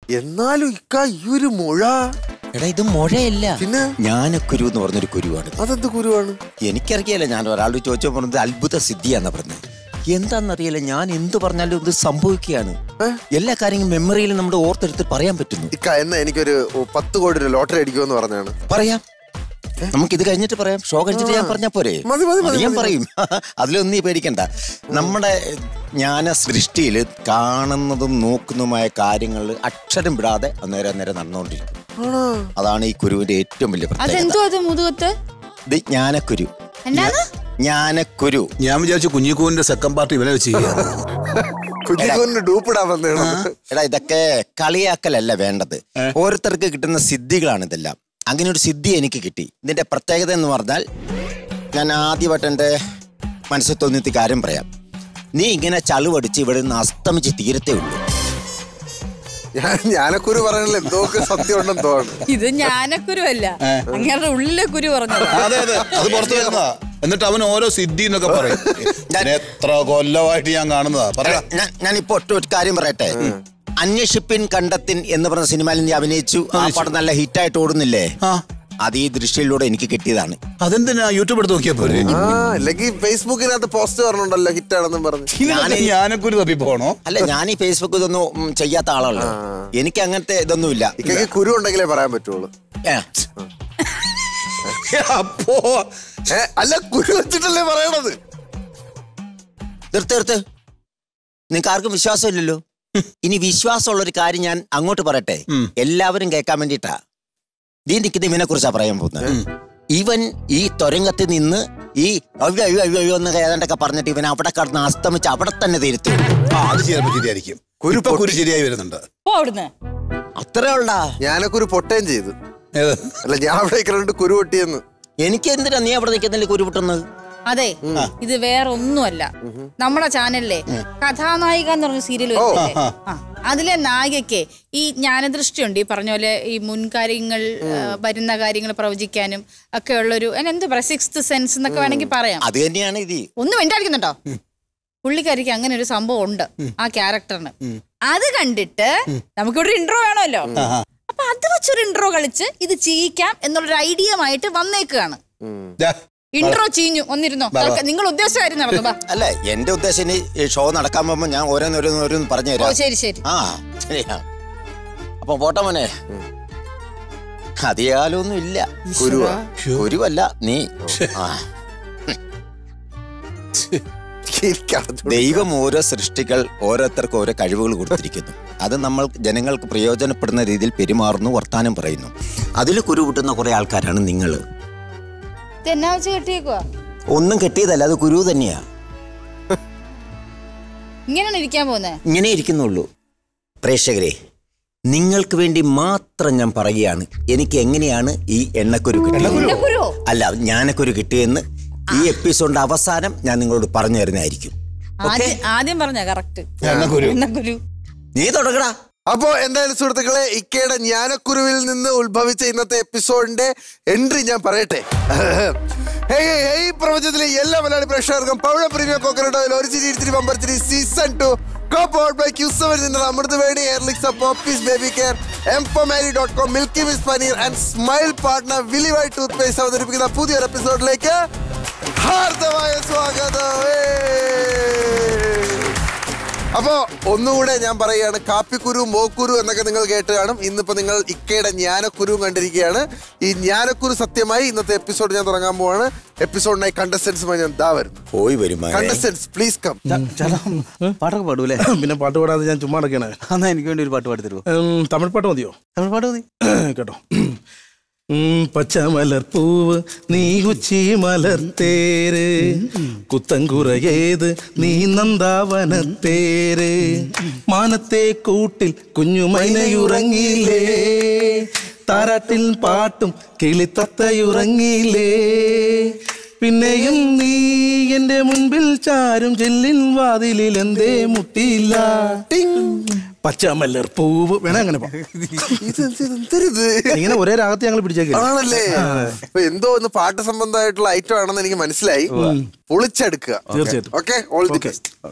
എന്നാലും ഇക്ക ഈ ഒരു മുഴ എടാ ഇത് മുഴയല്ല പിന്നെ? ജ്ഞാനക്കുരു എന്ന് പറഞ്ഞൊരു കുരുവാണ് അതെന്ത് കുരുവാണ് എനിക്കറിയില്ല ഞാൻ ഒരാളോട് ചോദിച്ചപ്പോൾ പറഞ്ഞത് അത്ഭുത സിദ്ധിയാന്നാ പറഞ്ഞത് എന്താണെന്നറിയില്ല ഞാൻ എന്ത് പറഞ്ഞാലും ഇത് സംഭവിക്കുകയാണ് എല്ലാ കാര്യങ്ങളും മെമ്മറിയിൽ നമ്മുടെ ഓർത്തെടുത്ത് പറയാൻ പറ്റുന്നു ഇക്ക എന്നാ എനിക്കൊരു പത്ത് കോടി രൂപ ലോട്ടറി അടിക്കുമെന്ന് പറഞ്ഞാണ് പറയാം നമുക്ക് ഇത് കഴിഞ്ഞിട്ട് പറയാം ഷോ കഴിച്ചിട്ട് ഞാൻ പറഞ്ഞാ പോരെ മതി, മതി, മതി, അത് ഞാൻ മതി. പറയും അതിലൊന്നും നീ പേടിക്കണ്ട നമ്മുടെ ജ്ഞാന സൃഷ്ടിയിൽ കാണുന്നതും നോക്കുന്നതുമായ കാര്യങ്ങൾ അക്ഷരം വിടാതെ അന്നേരം അന്നേരം നടന്നുകൊണ്ടിരിക്കും ആണോ അതാണ് ഈ കുരുവിന്റെ ഏറ്റവും വലിയ പ്രത്യേകത അതെന്തോ അത് മുതുകത്ത് ഇത് ജ്ഞാനക്കുരു എന്താണ് ജ്ഞാനക്കുരു ഞാൻ വിചാരിച്ചു കുഞ്ഞിക്കൂവിന്റെ സെക്കൻഡ് പാർട്ടി ഇവനെ വെച്ച് ചെയ്യാം കുഞ്ഞിക്കൊന്ന് ഡൂപ്പിടാൻ വന്നതാണ് എടാ ഇതൊക്കെ കളിയാക്കലല്ല വേണ്ടത് ഓരോരുത്തർക്ക് കിട്ടുന്ന സിദ്ധികളാണ് ഇതെല്ലാം അങ്ങനെ ഒരു സിദ്ധി എനിക്ക് കിട്ടി ഇതിന്റെ പ്രത്യേകത എന്ന് പറഞ്ഞാൽ ഞാൻ ആദ്യമായിട്ട് എൻ്റെ മനസ്സിൽ തോന്നിയ കാര്യം പറയാം നീ ഇങ്ങനെ ചളുവടിച്ച് ഇവിടെ നിന്ന് അസ്തമിച്ച് തീരത്തേ ഉള്ളൂ ഞാൻ ഞാനക്കുരു പറയണല്ലോ എന്തോക്കെ സത്യം ഉണ്ടെന്ന് തോന്നുന്നു ഇത് ഞാനക്കുരു അല്ല അങ്ങനെ ഉള്ളിലെ കുരു പറഞ്ഞത് അതെ അതെ അത് പുറത്തു വരുന്നതാ എന്നിട്ട് അവൻ ഓരോ സിദ്ധി എന്നൊക്കെ പറയും ഞാൻ എത്ര കൊല്ലമായിട്ട് ഞാൻ കാണുന്നതാ പറയാ ഞാൻ ഞാനിപ്പോ ഒറ്റ ഒരു കാര്യം പറയട്ടെ അന്വേഷിപ്പിൻ കണ്ടെത്തിൻ എന്ന് പറഞ്ഞ സിനിമയിൽ നീ അഭിനയിച്ചു ആ പടം നല്ല ഹിറ്റായിട്ട് ഓടുന്നില്ലേ ആ അത് ഈ ദൃഷ്ടിയിലൂടെ എനിക്ക് കിട്ടിയതാണ് അതെന്തിനാ യൂട്യൂബ് എടുത്ത് നോക്കിയാ പോരെ ആ അല്ലെങ്കിൽ ഫേസ്ബുക്കിനകത്ത് പോസ്റ്റ് പറഞ്ഞുണ്ടല്ലോ ഹിറ്റാണെന്നും പറഞ്ഞു ഇതിനൊക്കെ ഞാനൊക്കെ തപ്പി പോണോ അല്ല ഞാൻ ഈ ഫേസ്ബുക്ക് ഇതൊന്നും ഉം, ചെയ്യാത്ത ആളല്ല എനിക്ക് അങ്ങനത്തെ ഇതൊന്നുമില്ല ഇക്കയ്ക്ക് കുരു ഉണ്ടെങ്കിലേ പറയാൻ പറ്റുള്ളൂ ഏ, അപ്പോ ഏ അല്ല കുരു വെച്ചിട്ടല്ലേ പറയണത് നിർത്ത് നിർത്ത് നിങ്ങൾക്ക് ആർക്കും വിശ്വാസമില്ലല്ലോ ഇനി വിശ്വാസമുള്ള ഒരു കാര്യം ഞാൻ അങ്ങോട്ട് പറയട്ടെ എല്ലാവരും കേൾക്കാൻ വേണ്ടിട്ടാ നീ നിൽക്കുന്ന ഇവനെ കുറിച്ചാ പറയാൻ പോകുന്നത് ഇവൻ ഈ തുരങ്കത്തിൽ നിന്ന് ഈ അയ്യോ അയ്യോ അയ്യോ അയ്യോ എന്ന് ഏതാണ്ടൊക്കെ പറഞ്ഞിട്ട് ഇവൻ അവിടെ കടന്ന് അസ്തമിച്ച് അവിടെ തന്നെ തിരുത്തു ആ അത് ചിലപ്പോ ശരിയായിരിക്കും കുരു ഇപ്പൊ കുരു ശരിയായി വരുന്നുണ്ട് പോ അവിടുന്ന് അത്രേ ഉള്ളാ ഞാനക്കുരു പൊട്ടുകയും ചെയ്തു ഏത്? അല്ല ഞാൻ അവിടെ കണ്ടിട്ട് കുരു പൊട്ടിയെന്ന് എനിക്ക് എന്തിനാ നീ അവിടെ നിൽക്കുന്നില്ല കുരുപൊട്ടുന്നത് അതെ ഇത് വേറെ ഒന്നുമല്ല നമ്മുടെ ചാനലിലെ കഥാനായിക എന്ന് പറഞ്ഞ സീരിയൽ ആ അതിലെ നായികയ്ക്ക് ഈ ജ്ഞാനദൃഷ്ടിയുണ്ട് ഈ പറഞ്ഞ പോലെ ഈ മുൻകാര്യങ്ങൾ ആ, വരുന്ന കാര്യങ്ങൾ പ്രവചിക്കാനും ഒക്കെ ഉള്ളൊരു അതിന് എന്ത് പറയാം സിക്സ്ത് സെൻസ് എന്നൊക്കെ വേണമെങ്കിൽ പറയാം അത് തന്നെയാണ് ഇത് ഒന്നും മിണ്ടായിരിക്കുന്നുണ്ടോ പുള്ളിക്കാരിക്ക് അങ്ങനെ ഒരു സംഭവം ഉണ്ട് ആ ക്യാരക്ടറിന് അത് കണ്ടിട്ട് നമുക്കിവിടെ ഇൻട്രോ വേണമല്ലോ അപ്പൊ അത് വെച്ചൊരു ഇൻട്രോ കളിച്ച് ഇത് ചെയ്യിക്കാം എന്നുള്ളൊരു ഐഡിയ ആയിട്ട് വന്നേക്കാണ് ദാ, ഇൻട്രോ ചീഞ്ഞു ഒന്നിരുന്നോ നിങ്ങൾ ഉദ്ദേശമായിരുന്നു നടന്നു ബാ അല്ല എന്റെ ഉദ്ദേശം ഇനി ഈ ഷോ നടക്കാൻ പോകുമ്പോ ഞാൻ ഓരോന്ന് ഓരോന്ന് ഓരോന്ന് പറഞ്ഞു ഓ തരാം ശരി ശരി ആ ശരിയാ അപ്പൊ പോട്ടെ മോനെ അധികാലൊന്നും ഇല്ല കുരുവാ കുരുവല്ല നീ ആ എനിക്കറിഞ്ഞൂടാ. ദൈവം ഓരോ സൃഷ്ടികൾ ഓരോരുത്തർക്ക് ഓരോ കഴിവുകൾ കൊടുത്തിരിക്കുന്നു അത് നമ്മൾ ജനങ്ങൾക്ക് പ്രയോജനപ്പെടുന്ന രീതിയിൽ പെരുമാറുന്നു വർത്താനം പറയുന്നു അതിൽ കുരു കിട്ടുന്ന കുറെ ആൾക്കാരാണ് നിങ്ങൾ ഇതെന്നാ വെച്ച് കെട്ടിയേക്കുവാ ഒന്നും കെട്ടിയതല്ല അത് കുരു തന്നെയാ ഇങ്ങനെയാണ് ഇരിക്കാൻ പോകുന്നത് ഇങ്ങനെ ഇരിക്കുന്നുള്ളൂ പ്രേക്ഷകരെ നിങ്ങൾക്ക് വേണ്ടി മാത്രം ഞാൻ പറയുകയാണ് എനിക്ക് എങ്ങനെയാണ് ഈ എണ്ണക്കുരു കിട്ടിയത് കുരുവോ അല്ല ജ്ഞാനക്കുരു കിട്ടിയെന്ന് ഈ എപ്പിസോഡിന്റെ അവസാനം ഞാൻ നിങ്ങളോട് പറഞ്ഞു തരുന്നതായിരിക്കും ആദ്യം ആദ്യം പറഞ്ഞ കറക്റ്റ് എണ്ണക്കുരു എണ്ണക്കുരു നീ തുടങ്ങടാ അപ്പോ എന്തായാലും സുഹൃത്തുക്കളെ ഇക്കയുടെ ജ്ഞാനക്കുരുവിൽ നിന്ന് ഉത്ഭവിച്ച ഇന്നത്തെ എപ്പിസോഡിന്റെ എൻട്രി ഞാൻ പറയട്ടെ ഹേയ് ഹേയ് ഹേയ് പ്രപഞ്ചത്തിലെ എല്ലാ മലയാളി പ്രേക്ഷകർക്കും പൗഴ പ്രീമിയം കോക്കനട്ട് ഓയിൽ ഒരു ചിരി ഇത്തിരി ബമ്പർ ചിരി സീസൺ ടു കോപ്പോർഡ് ബൈ ക്യൂസവർ നിന്ന അമൃത് വേണി എയർലിക്സ് പോപ്പീസ് ബേബി കെയർ എംപമാരി dot com milky miss paneer and smile partner വിലിവൈ ടൂത്ത് പേസ്റ്റ് അവതരിപ്പിക്കുന്ന പുതിയൊരു എപ്പിസോഡിലേക്ക് ഹാർദമായ സ്വാഗതം ഏയ്. അപ്പോ ഒന്നുകൂടെ ഞാൻ പറയുകയാണ് കാപ്പിക്കുരു മോക്കുരു എന്നൊക്കെ നിങ്ങൾ കേട്ട് കാണും ഇന്നിപ്പോ നിങ്ങൾ ഇക്കയുടെ ജ്ഞാനക്കുരുവും കണ്ടിരിക്കുകയാണ് ഈ ജ്ഞാനക്കുരു സത്യമായി ഇന്നത്തെ എപ്പിസോഡ് ഞാൻ തുടങ്ങാൻ പോവാണ് എപ്പിസോഡിനായി കണ്ടസ്റ്റൻസുമായി ഞാൻ ദാ വരുന്നു പോയി വരും മകനെ. കണ്ടസ്റ്റൻസ് പ്ലീസ് കം ചേട്ടാ പാട്ടൊക്കെ പാടൂലേ പിന്നെ പാട്ട് പാടാതെ ഞാൻ ചുമ്മാ നടക്കണേ എന്നാ എനിക്ക് വേണ്ടി ഒരു പാട്ട് പാടി തരുമോ ഉം, തമിഴ് പാട്ട് മതിയോ തമിഴ് പാട്ട് മതി കേട്ടോ ഉം, പച്ചമലർപ്പൂവ് നീ ഉച്ചി മലർത്തേര് കുത്തങ്കുറയേത് നീ നന്ദാവനത്തേര് മാനത്തെ കൂട്ടിൽ കുഞ്ഞുമൈനയുറങ്ങിയില്ലേ താരാട്ടിൽ പാട്ടും കിളിത്തത്തയുറങ്ങിയില്ലേ പിന്നെയും നീ എന്റെ മുൻപിൽ ചാരും ചെല്ലിൻ വാതിലിൽ എന്തേ മുട്ടിയില്ല പച്ചമല്ലർ പൂവ് വേണേ അങ്ങനെ പോ. ഇത് എന്ത് ഇത് എന്തരിത്? ഇങ്ങനെ ഒരേ രാഗത്ത് ഞങ്ങൾ പിടിച്ചേക്കാം ആണല്ലേ അപ്പൊ എന്തോ ഒന്ന് പാട്ട് സംബന്ധമായിട്ടുള്ള ഐറ്റം ആണെന്ന് എനിക്ക് മനസ്സിലായി പൊളിച്ചെടുക്കുക തീർച്ചയായിട്ടും okay all the Okay. Best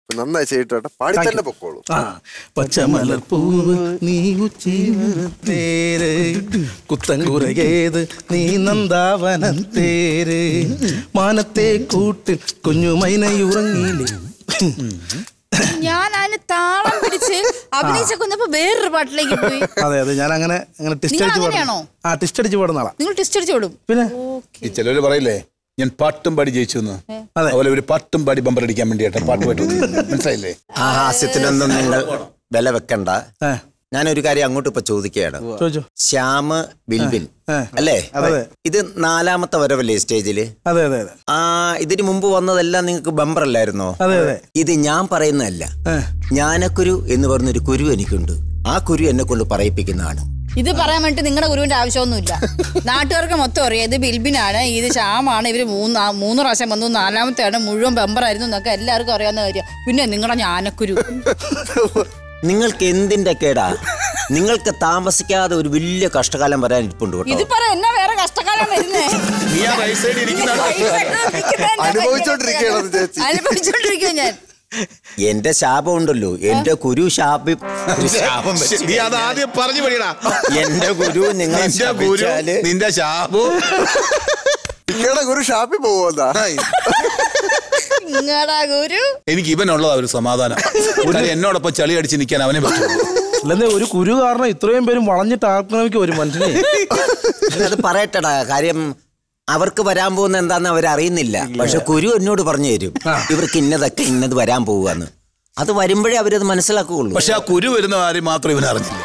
നന്നായി ചെയ്തിട്ട് പാടി തന്നെ പൊക്കോളൂ ആ പച്ചമലർപ്പൂവ് നീ ഉച്ചി തേര് കുത്തങ്കുറകേത് നീ നന്ദാവനത്തേര് മാനത്തെ കൂട്ടിൽ കുഞ്ഞുമൈനയുറങ്ങിയില്ലേ ഞാൻ അതിന് താളം പിടിച്ച് അഭിനയിച്ച കൊന്നപ്പോ വേറൊരു പാട്ടിലേക്ക് പോയി അതെ അതെ ഞാൻ അങ്ങനെ അങ്ങനെ ടിസ്റ്റ് നിങ്ങൾ അടിച്ച് അങ്ങനെയാണോ? പാടും ആ ടിസ്റ്റ് അടിച്ച് പാടുന്ന ആളാ നിങ്ങൾ ടെസ്റ്റ് അടിച്ചു വിടും പിന്നെ ഈ ചിലര് പറയില്ലേ ഞാൻ പാട്ടും പാടി ജയിച്ചു എന്ന് അതെ. അതുപോലെ ഒരു പാട്ടും പാടി ബമ്പർ അടിക്കാൻ വേണ്ടിയിട്ട് പാട്ട് പാടി മനസ്സിലായില്ലേ ആ ഹാസ്യത്തിനൊന്നും നിങ്ങൾ വില വെക്കണ്ട ആ ഞാനൊരു കാര്യം അങ്ങോട്ട് ഇപ്പൊ ചോദിക്കുകയാണ് ചോദിച്ചോ ശ്യാമ് ബിൽബിൻ ആ. അല്ലേ അതെ. ഇത് നാലാമത്തെ വരവല്ലേ സ്റ്റേജില് അതെ അതെ അതെ ആ ഇതിന് മുമ്പ് വന്നതെല്ലാം നിങ്ങൾക്ക് ബമ്പർ അല്ലായിരുന്നോ അതെ അതെ ഇത് ഞാൻ പറയുന്നതല്ല ആ. ജ്ഞാനക്കുരു എന്ന് പറഞ്ഞൊരു കുരു എനിക്കുണ്ട് ആ കുരു എന്നെ കൊണ്ട് പറയിപ്പിക്കുന്നതാണ് ഇത് പറയാൻ വേണ്ടി നിങ്ങളുടെ ഗുരുവിന്റെ ആവശ്യമൊന്നുമില്ല നാട്ടുകാർക്ക് മൊത്തം അറിയാം ഇത് ബിൽബിനാണ് ഇത് ശ്യാമാണ് ഇവര് മൂന്ന് ആ- മൂന്ന് പ്രാവശ്യം വന്നു നാലാമത്തെയാണ് മുഴുവൻ ബെമ്പറായിരുന്നു എന്നൊക്കെ എല്ലാവർക്കും അറിയാവുന്ന കാര്യം പിന്നെ നിങ്ങളുടെ ഞാനക്കുരു നിങ്ങൾക്ക് എന്തിന്റെ കേടാ നിങ്ങൾക്ക് താമസിക്കാതെ ഒരു വലിയ കഷ്ടകാലം വരാൻ ഇരിപ്പുണ്ട് ഇത് കേട്ടോ പറ എന്നാ വേറെ കഷ്ടകാലം വരുന്നേ നീ ആ റൈറ്റ് സൈഡിൽ ഇരിക്കുന്ന അനുഭവിച്ചോണ്ടിരിക്കുകയാണ് ചേച്ചി. അനുഭവിച്ചോണ്ടിരിക്കുക ഞാൻ എന്റെ ശാപം ഉണ്ടല്ലോ എന്റെ കുരു ശാപി ഒരു ശാപം വെച്ച് നീ അത് ആദ്യം പറഞ്ഞു പടിയടാ എന്റെ ഗുരു നിങ്ങൾ നിന്റെ ഗുരു ശപിച്ചാല് നിന്റെ ശാപു ഇക്കയുടെ ഗുരു ഷാപ്പിൽ പോകുമെന്നാ നിങ്ങളുടെ ഗുരു എനിക്ക് ഇവനുള്ളതാ ഒരു സമാധാനം കാര്യം എന്നോടൊപ്പം ചളി അടിച്ച് നിൽക്കാൻ അവനെ പറ്റുള്ളൂ അല്ലെന്നേ ഒരു കുരു കാരണം ഇത്രയും പേരും വളഞ്ഞിട്ട് ആക്രമിക്കും ഒരു മനുഷ്യനെ അത് പറയട്ടടാ കാര്യം അവർക്ക് വരാൻ പോകുന്ന എന്താന്ന് അവർ അറിയുന്നില്ല പക്ഷെ കുരു എന്നോട് പറഞ്ഞു തരും ഇവർക്ക് ഇന്നതൊക്കെ ഇന്നത് വരാൻ പോവുകന്ന് അത് വരുമ്പോഴേ അവരത് മനസ്സിലാക്കുകയുള്ളൂ പക്ഷെ ആ കുരു വരുന്ന കാര്യം മാത്രം ഇവൻ അറിഞ്ഞില്ല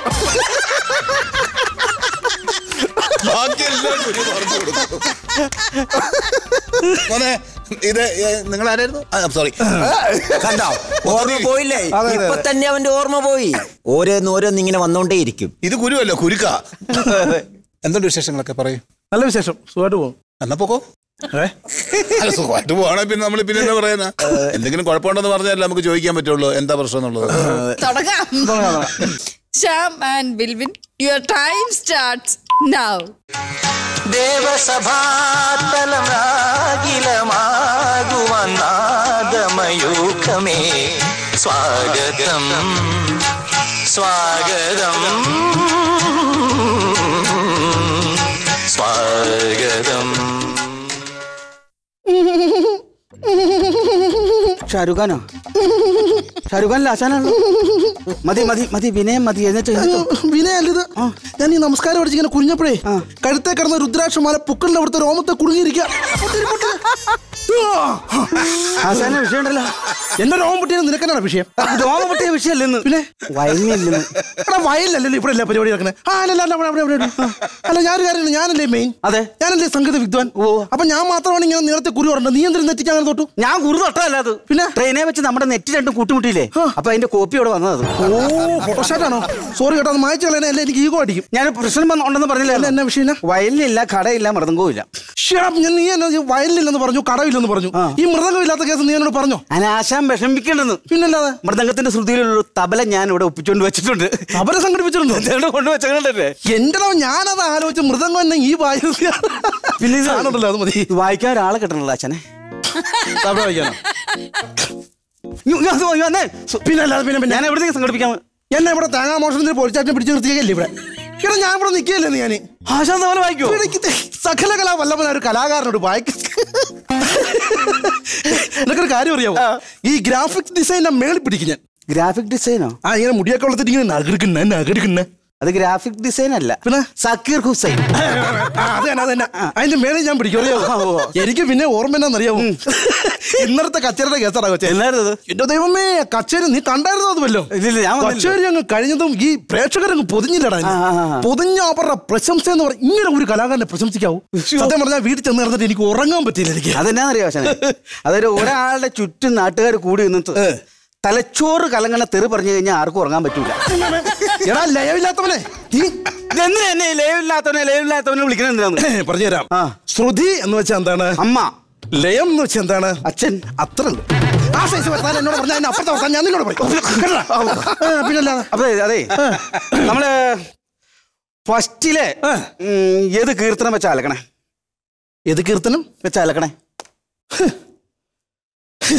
ബാക്കിയെല്ലാം കുരു പറഞ്ഞു കൊടുക്കും. മോനെ, ഇത് നിങ്ങൾ ആരായിരുന്നു സോറി കണ്ടോ ഓർമ്മ പോയില്ലേ അതെ, ഇപ്പൊ തന്നെ അവന്റെ ഓർമ്മ പോയി ഓരോന്ന് ഓരോന്ന് ഇങ്ങനെ വന്നോണ്ടേയിരിക്കും ഇത് കുരുവല്ല കുരുക്ക എന്തുണ്ട് വിശേഷങ്ങളൊക്കെ പറയൂ നല്ല വിശേഷം സുഖമായിട്ട് പോകും എന്നാ പോക്കോ ഏ അല്ല സുഖമായിട്ട് പോവാണെ പിന്നെ നമ്മൾ പിന്നെ എന്താ പറയുന്ന എന്തെങ്കിലും കുഴപ്പമുണ്ടെന്ന് പറഞ്ഞാലേ നമുക്ക് ചോദിക്കാൻ പറ്റുള്ളൂ എന്താ പ്രശ്നം എന്നുള്ളത് തുടങ്ങാം Shyam and Bilbin your time starts now ദേവസഭാതലം രാഗിലമാകുവനാദമയൂഖമേ സ്വാഗതം സ്വാഗതം സ്വാഗതം ഷാരൂഖ് ഖാനോ ഷാരൂഖ് ഖാൻ ലാശാനാണല്ലോ മതി മതി മതി വിനയം മതി എന്നിട്ട് വിനയല്ലത് ഞാൻ ഈ നമസ്കാരം അടിച്ച് ഇങ്ങനെ കുഞ്ഞപ്പോഴേ കഴുത്തേ കിടന്ന രുദ്രാക്ഷമാല പുക്കളിന്റെ അവിടുത്തെ രോമത്തെ കുടുങ്ങിയിരിക്കുക ആശാന വിഷയമുണ്ടല്ലോ എന്റെ രോമം പൊട്ടിയത് നിനക്കെന്നാണ് വിഷയം രോമ പൊട്ടിയ വിഷയമല്ലെന്ന് പിന്നെ വയങ്ങില്ലെന്ന് എടാ വയലല്ലല്ലോ ഇവിടെ അല്ലേ പരിപാടി നടക്കണേ ആ അല്ലല്ല അല്ല, അവിടെ, അവിടെ, അവിടെ, അവിടെ. അല്ല ഞാനൊരു കാര്യം ഞാനല്ലേ മെയിൻ അതെ. ഞാനല്ലേ സംഗീത വിദ്വാൻ ഓ. അപ്പൊ ഞാൻ മാത്രമാണ് ഇങ്ങനെ നേരത്തെ കുരു പറഞ്ഞത് നീ എന്തിനും നെറ്റിച്ച് അങ്ങനെ തൊട്ടു ഞാൻ കുറി തൊട്ടതല്ല അത് പിന്നെ? ട്രെയിനെ വെച്ച് നമ്മുടെ നെറ്റ് രണ്ടും കൂട്ടിമുട്ടിയില്ലേ അപ്പൊ അതിന്റെ കോപ്പി ഇവിടെ വന്നത് ഓ ഫോട്ടോഷാറ്റാണോ സോറി കേട്ടോ അത് മായച്ചു കളയാനേ അല്ലേ എനിക്ക് ഈഗോ അടിക്കും ഞാൻ പ്രശ്നം വന്ന് ഉണ്ടെന്ന് അല്ല പറഞ്ഞില്ല എന്നാ വിഷയം എന്നാ? വയലിനില്ല കടയില്ല മൃദംഗവും ഇല്ല ശ്ശേ, ഞാൻ നീ എന്നാ ഈ വയലില്ലെന്ന് പറഞ്ഞു കടവില്ലെന്ന് പറഞ്ഞു ആ. ഈ മൃതകമില്ലാത്ത കേസ് നീ എന്നോട് പറഞ്ഞോ അനാശാൻ വിഷമിക്കണ്ടെന്ന് പിന്നല്ലാതെ മൃദംഗത്തിന്റെ ശ്രുതിയിലുള്ള തബല ഞാൻ ഇവിടെ ഒപ്പിച്ചുകൊണ്ട് വെച്ചിട്ടുണ്ട് അവരെ സംഘടിപ്പിച്ചിട്ടുണ്ടോ ഇതേടെ കൊണ്ട് വെച്ചേ എന്റെ ഞാനത് ആലോചിച്ച് മൃദംഗം തന്നെ ഈ വായു പിന്നെ ഇത് സാധനമുണ്ടല്ലോ അത് മതി വായിക്കാൻ ഒരാളെ കിട്ടണല്ലോ അച്ഛനെ തബല വായിക്കാനോ ഇങ്ങ് ഇങ്ങ് അത് വാ, വന്നേ. സു- പിന്നെ അല്ലാതെ പിന്നെ പിന്നെ ഞാൻ എവിടത്തേക്ക് സംഘടിപ്പിക്കാം എന്നെ ഇവിടെ തേങ്ങാ മോഷണത്തിന് പോലീസാറ്റിനെ പിടിച്ചു നിർത്തിയേക്കല്ലേ ഇവിടെ ഇവിടെ ഞാൻ ഇവിടെ നിൽക്കുകയല്ലേ നീ ഞാൻ ആശാൻ തവല വായിക്കോ സകല കലാ വല്ലഭന ഒരു കലാകാരനോട് വായിക്ക നിനക്കൊരു കാര്യം അറിയാമോ ഈ ഗ്രാഫിക് ഡിസൈനിന്റെ മേളിൽ പിടിക്കും ഞാൻ ഗ്രാഫിക് ഡിസൈനോ ആ ഇങ്ങനെ മുടിയൊക്കെ വളർത്തിട്ട് ഇങ്ങനെ നഗരിക്കുന്ന നഗരിക്കുന്ന അത് ഗ്രാഫിക് ഡിസൈൻ അല്ല പിന്നെ? സക്കീർ ഹുസൈൻ ആ, അത് തന്നെ അത് തന്നെ അതിന്റെ മേളിൽ ഞാൻ പിടിക്കും അറിയാമോ എനിക്ക് പിന്നെ ഓർമ്മ എന്നാന്നറിയാമോ ഇന്നലത്തെ കച്ചേരിയുടെ കേസാടാ കൊച്ചേ എന്നായിരുന്നു അത്? എന്റെ ദൈവമേ കച്ചേരി നീ കണ്ടായിരുന്നോ അത് വല്ലോ ഇല്ലില്ല, ഞാൻ വന്നില്ല. കച്ചേരി അങ്ങ് കഴിഞ്ഞതും ഈ പ്രേക്ഷകരങ്ങ് പൊതിഞ്ഞില്ലടാ അതിന്. ആ, ആ, ആ. പൊതിഞ്ഞ അവരുടെ പ്രശംസ എന്ന് പറഞ്ഞ ഇങ്ങനെ ഒരു കലാകാരനെ പ്രശംസിക്കാവൂ സത്യം പറഞ്ഞാൽ വീട്ടിൽ ചെന്ന് കിടന്നിട്ട് എനിക്ക് ഉറങ്ങാൻ പറ്റിയില്ല എനിക്ക് അതെന്നാന്നറിയോ ആശാനെ അതൊരു ഒരാളുടെ ചുറ്റും നാട്ടുകാർ കൂടി നിന്നിട്ട് തലച്ചോറ് കലങ്ങണ തെറി പറഞ്ഞു കഴിഞ്ഞാൽ ആർക്കും ഉറങ്ങാൻ പറ്റൂല എടാ ലയമില്ലാത്തവനെ നീ ഇതെന്തിനാ എന്നെ ലയമില്ലാത്തവനെ ലയമില്ലാത്തവനെ വിളിക്കണത് എന്തിനാന്ന് പറഞ്ഞുതരാം ആ. ശ്രുതി എന്ന് വെച്ചാൽ എന്താണ് അമ്മ ലയം എന്ന് വെച്ചാൽ എന്താണ് അച്ഛൻ അത്ര ഉണ്ട് ആ സൈസ് വർത്താൻ എന്നോട് പറഞ്ഞാൽ എന്നെ അപ്പുറത്തെ വർത്താൻ ഞാൻ നിന്നോട് പറയും കേട്ടോടാ? ആ, പിന്നല്ലാതെ അപ്പൊ അതെ നമ്മള് ഫസ്റ്റിലെ ആ. ഉം, ഏത് കീർത്തനം വെച്ചാ അലക്കണേ ഏത് കീർത്തനം വെച്ചാ അലക്കണേ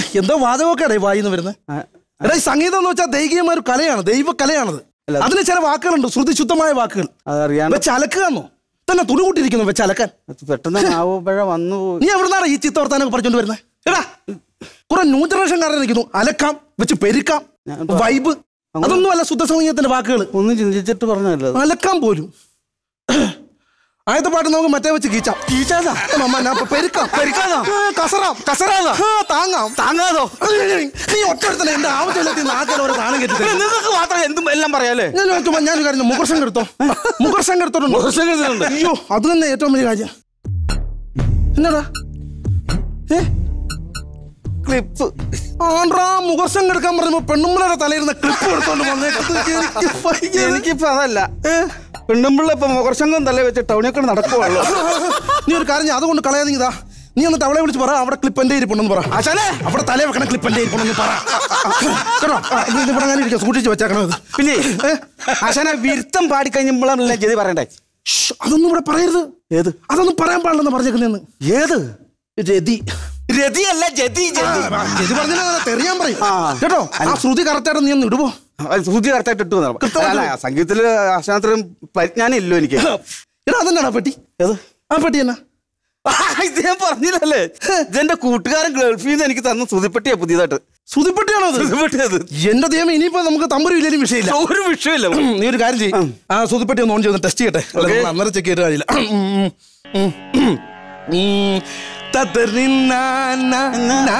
എന്തോ വാചകമൊക്കെ വായിന്ന് വരുന്നത് എടാ ഈ സംഗീതം എന്ന് വെച്ചാൽ ദൈവികമായ ഒരു കലയാണ് ദൈവ കലയാണത് അതിന് ചില വാക്കുകളുണ്ട് ശ്രുതി ശുദ്ധമായ വാക്കുകൾ അതറിയാൻ വെച്ച് അലക്കുകയെന്നോ തന്നെ തുണി കൂട്ടിയിരിക്കുന്നു വെച്ച് അലക്കാൻ പെട്ടെന്ന് ആവുമ്പോഴ വന്നു പോയി നീ എവിടുന്നാണ് ഈ ചിത്തവർത്താനൊക്കെ പറഞ്ഞോണ്ട് വരുന്നത് എടാ കുറെ ന്യൂ ജനറേഷൻകാരെ നിൽക്കുന്നു അലക്കാം വെച്ച് പെരുക്കാം വൈബ് അതൊന്നും അല്ല ശുദ്ധ സംഗീതത്തിന്റെ വാക്കുകൾ ഒന്നും ചിന്തിച്ചിട്ട് പറഞ്ഞല്ലോ അലക്കാൻ പോലും ആദ്യത്തെ പാട്ട് നമുക്ക് മറ്റേ വെച്ച് കീച്ചാം കീച്ചാതാ മമ്മ ഞാൻ ഇപ്പൊ പെരുക്കാം പെരുക്കാതാ കസറാം കസറാതാ താങ്ങാം താങ്ങാതോ നീ ഒറ്റടുത്തന്നെ എന്റെ ആവശ്യമില്ലാത്ത നാട്ടിൽ ഒരു സാധനം കെട്ടി തരും. നിങ്ങൾക്ക് മാത്രം എന്തും എല്ലാം പറയാലേ ഞാൻ ചോദിക്കുമ്പോ ഞാൻ കാര്യം മുഖർശം എടുത്തോ മുഖർശം എടുത്തോണ്ട് അയ്യോ അത് തന്നെ ഏറ്റവും വലിയ കാര്യം എന്നടാ ഏ ക്ലിപ്പ് ആണ്ട്രാ മുഖർശം എടുക്കാൻ പറയുമ്പോ പെണ്ണുമ്പളുടെ തലയിരുന്ന ക്ലിപ്പ് എടുത്തോണ്ട് വന്നേക്കത്ത് എനിക്ക് വയ്യ. എനിക്കിപ്പോ അതല്ല പെണ്ണുമ്പിള്ള ഇപ്പൊ മുഖർശങ്കം തല വെച്ച് ടൗണിൽ കൂടെ നടക്കുവാണല്ലോ നീ ഒരു കാര്യം ചെയ്യ്, അതുകൊണ്ട് കളയാതെ ഇതാ നീ എന്നിട്ട് അവളെ വിളിച്ച് പറ അവിടെ ക്ലിപ്പ് എന്റെ ഇരിപ്പുണ്ടെന്ന് പറ ആശാനെ അവിടെ തലേ വെക്കണ ക്ലിപ്പ് എന്റെ ഇരിപ്പുണ്ടെന്ന് പറ കേട്ടോ ആ, ഇത് ഇവിടെ അങ്ങനെ ഇരിക്കാം സൂക്ഷിച്ച് വെച്ചേക്കണം ഇത് പിന്നെ ആശാനെ വിരുത്തം പാടിക്കഴിഞ്ഞപ്പോഴല്ലേ ജതി പറയണ്ടേ ശ്ശ്, അതൊന്നും ഇവിടെ പറയരുത് ഏത് അതൊന്നും പറയാൻ പാടില്ലെന്ന് പറഞ്ഞേക്കുന്നതെന്ന് ഏത് രതി രതിയല്ല ജതി ജതി ഇത് പറഞ്ഞാൽ തെറിയാൻ പറയും ആ. കേട്ടോ ആ ശ്രുതി കറക്റ്റായിട്ട് നീ ഒന്ന് ഇടുവോ സൂചി കറക്റ്റായിട്ട് ഇട്ടു എന്നാ. അല്ല, സംഗീതത്തില് ആശാനത്തിലും പരിജ്ഞാനം ഇല്ലോ എനിക്ക് എടാ അതന്നെയാണോ പെട്ടി ഏത് ആ പെട്ടി എന്നാ ഇത് ഞാൻ പറഞ്ഞില്ലല്ലേ ഇതെന്റെ കൂട്ടുകാരൻ ഗൾഫിൽ നിന്ന് എനിക്ക് തന്ന സുതിപ്പെട്ടിയാ പുതിയതായിട്ട് ശ്രുതിപ്പെട്ടിയാണോ അത് സുതിപ്പെട്ടിയത് എന്റെ ദൈവം ഇനിയിപ്പോ നമുക്ക് തമ്പുരു ഇല്ലെങ്കിലും വിഷയമില്ല ഒരു വിഷയമില്ല ഉം, നീ ഒരു കാര്യം ചെയ്യും ആ സുതിപ്പെട്ടി ഒന്ന് ഓൺ ചെയ്ത് ടെസ്റ്റ് ചെയ്യട്ടെ അല്ല, Okay. നമ്മൾ അന്നേരം ചെക്ക് ചെയ്തിട്ട് കാര്യമില്ല ഉം, ഉം, ഉം, ഉം. തതറിനാന, നാ.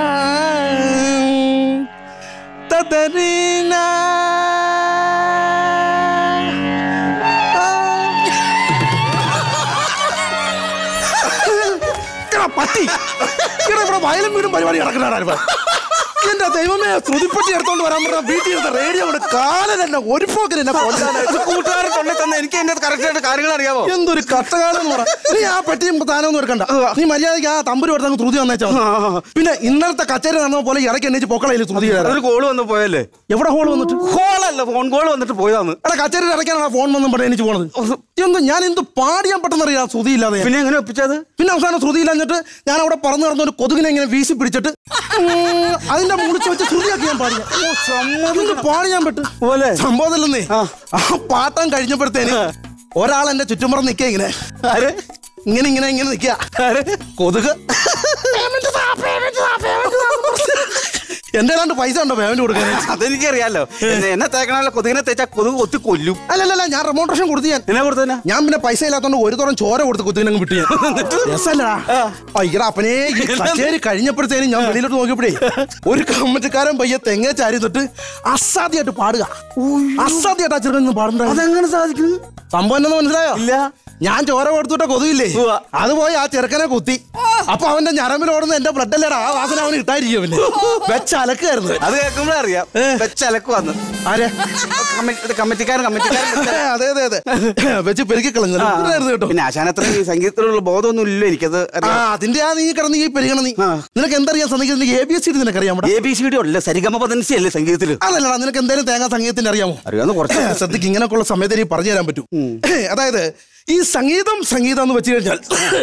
തതറിനാ. എടാ, പട്ടി എടാ, ഇവിടെ വയലും വീടും പരിപാടി നടക്കണ എന്റെ ദൈവമേ ശ്രുതിപ്പെട്ടി എടുത്തോണ്ട് വരാൻ പറഞ്ഞ വീട്ടിൽ ഇരുന്ന റേഡിയോ കൊണ്ട് കാലൻ എന്നെ ഒരു പോക്കിൽ എന്നെ കൊല്ലാനായിട്ട് കൂട്ടുകാരൻ തൊള്ളി തന്നെ എനിക്ക് എന്റെ കറക്റ്റ് ആയിട്ട് കാര്യങ്ങൾ അറിയാമോ എന്തൊരു കഷ്ടകാലം എന്ന് പറ നീ ആ പെട്ടിയും താനൊന്നും എടുക്കണ്ട നീ മര്യാദയ്ക്ക് ആ തമ്പുരു എടുത്തങ്ങ് ശ്രുതി വന്നേച്ചാ മതി. പിന്നെ ഇന്നലത്തെ കച്ചേരി നടന്ന പോലെ ഇടയ്ക്ക് എണ്ണീച്ച് പൊക്കളയിൽ ശ്രുതി കയറാം ഒരു കോള് വന്ന് പോയല്ലേ എവിടെ ഹോൾ വന്നിട്ട് കോളല്ല ഫോൺ കോള് വന്നിട്ട് പോയതാന്ന് എടാ കച്ചേരി അടയ്ക്കാനാണ് ഫോൺ വന്നും പറഞ്ഞ് എനിക്ക് പോണത് എന്ത് ഞാൻ എന്ത് പാടിയാൻ പെട്ടെന്ന് അറിയാം ശ്രുതി ഇല്ലാതെ ഞാൻ. പിന്നെ എങ്ങനെ ഒപ്പിച്ചത് പിന്നെ അവസാനം ശ്രുതി ഇല്ലാഞ്ഞിട്ട് ഞാൻ അവിടെ പറന്നു നടന്ന ഒരു കൊതുകിനെ ഇങ്ങനെ വീശി പിടിച്ചിട്ട് ഉം, അതിന്റെ മുളിച്ച് വെച്ച് ശ്രുതിയാക്കി ഞാൻ പാടിയ എന്ത് പാടിയാൻ പറ്റും പോലെ സംഭവത്തില്ലെന്നേ ആ പാട്ടം കഴിഞ്ഞപ്പോഴത്തേന് ഒരാൾ എന്റെ ചുറ്റുമുറം നിക്ക ഇങ്ങനെ ആര് ഇങ്ങനെ ഇങ്ങനെ ഇങ്ങനെ നിക്ക കൊതുക് എന്റെ ഏതാണ്ട് പൈസ ഉണ്ടോ പേയ്മെന്റ് കൊടുക്കാൻ അതെനിക്കറിയാലോ എന്നെ- എന്നെ തേക്കണല്ലോ കൊതുകിനെ തേച്ചാ കൊതുക് ഒത്തി കൊല്ലും അല്ലല്ല ഞാൻ റെമോണ്ടേഷൻ കൊടുത്തു ഞാൻ എന്നെ കൊടുത്തന്നെ ഞാൻ പിന്നെ പൈസ ഇല്ലാത്തോണ്ട് ഒരു തുറം ചോര കൊടുത്ത് കുത്തിനങ്ങ് വിട്ടു ഞാൻ രസല്ലടാ അയ്യടാ അപ്പനേ ഈ കച്ചേരി കഴിഞ്ഞപ്പോഴത്തേനും ഞാൻ വെളിയിലോട്ട് നോക്കിയപ്പോഴേ ഒരു കമ്മറ്റിക്കാരൻ പയ്യെ തെങ്ങ ചാരി തൊട്ട് അസാധ്യമായിട്ട് പാടുക അസാധ്യമായിട്ട് ആ ചെറുക്കൻ പാടണ്ട അതെങ്ങനെ സാധിക്കും സംഭവം എന്നു മനസ്സിലായോ ഇല്ല ഞാൻ ചോര കൊടുത്തിട്ട കൊതുകില്ലേ ഉവ്വ. അത് പോയി ആ ചെറുക്കനെ കുത്തി അപ്പൊ അവന്റെ ഞരമ്പിൽ ഓടുന്ന എന്റെ ബ്ലഡ് അല്ലേടാ ആ വാസന അവന് ഇട്ടായിരിക്കും പിന്നെ വെച്ച് അലക്കായിരുന്നു അത് കേൾക്കുമ്പോഴേ അറിയാം വെച്ചലക്ക് വന്ന് ആരെ കമ്മിറ്റിക്കാരൻ കമ്മിറ്റിക്കാരൻ അതെ അതെ അതെ വെച്ച് പെരുക്കി കളഞ്ഞു കേട്ടോ പിന്നെ ആശാനത്ര ഈ സംഗീതത്തിലുള്ള ബോധമൊന്നും ഇല്ല എനിക്കത് ആ അതിന്റെ ആ നീ കിടന്ന് ഈ പെരുകണ നീ ആ. നിനക്ക് എന്തറിയാൻ സംഗീതത്തിന്റെ എ ബി എസ് സി നിനക്കറിയാം എ ബി സി ഡി അല്ല സരിഗമ പതൻസി അല്ലേ സംഗീതത്തില് അതല്ലടാ നിനക്ക് എന്തായാലും തേങ്ങാ സംഗീതത്തിന്റെ അറിയാമോ അറിയാവുന്ന കുറച്ച് ശ്രദ്ധിക്ക് ഇങ്ങനെയൊക്കെയുള്ള സമയത്ത് എനിക്ക് പറഞ്ഞു തരാൻ പറ്റൂ അതായത് ഈ സംഗീതം സംഗീതം എന്ന് വെച്ച് കഴിഞ്ഞാൽ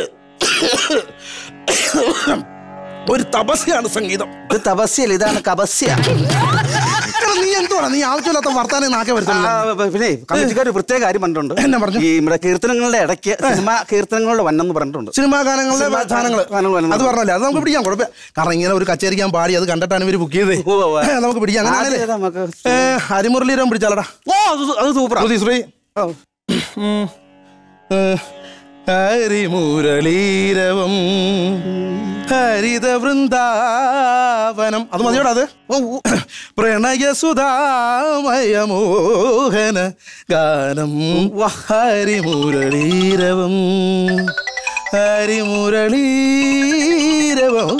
ഒരു തപസ്യാണ് സംഗീതം ഇത് തപസ്യല്ല ഇതാണ് കപസ്യ എടാ, നീ എന്തുവാണ് നീ ആവശ്യമില്ലാത്ത വർത്താനം നാക്കെ ആ, വരുത്തുന്നത് പിന്നെ കമ്മിറ്റിക്കാർ ഒരു പ്രത്യേക കാര്യം പറഞ്ഞിട്ടുണ്ട് എന്നാ പറഞ്ഞു? ഈ നമ്മുടെ കീർത്തനങ്ങളുടെ ഇടയ്ക്ക് സിനിമ കീർത്തനങ്ങളുടെ വണ്ണം പറഞ്ഞിട്ടുണ്ട് സിനിമാ ഗാനങ്ങളിലെ സിനിമാ സാധനങ്ങൾ ഗാനങ്ങൾ വരുന്നത്. അത് പറഞ്ഞല്ലേ അത് നമുക്ക് പിടിക്കാം കുഴപ്പമില്ല കാരണം ഇങ്ങനെ ഒരു കച്ചേരിക്ക് ഞാൻ പാടി അത് കണ്ടിട്ടാണ് ഇവര് ബുക്ക് ചെയ്തേ ഉവ്വ് ഉവ്വ്. ഏ, നമുക്ക് പിടിക്കാം ആദ്യം അങ്ങനെ ഏതാ നമുക്ക്? ഹരിമുരളീരം പിടിച്ചാലടാ ഓ അത് സു- അത് സൂപ്പറാ ശ്രുതി ശ്രീ ഓ. ഹരിമുരളീരവം ഹരിത വൃന്ദാവനം അത് മതിയോടാ അത് പ്രണയസുധാമയമോഹന ഗാനം ഹരിമുരളീരവം ഹരിമുരളീരവം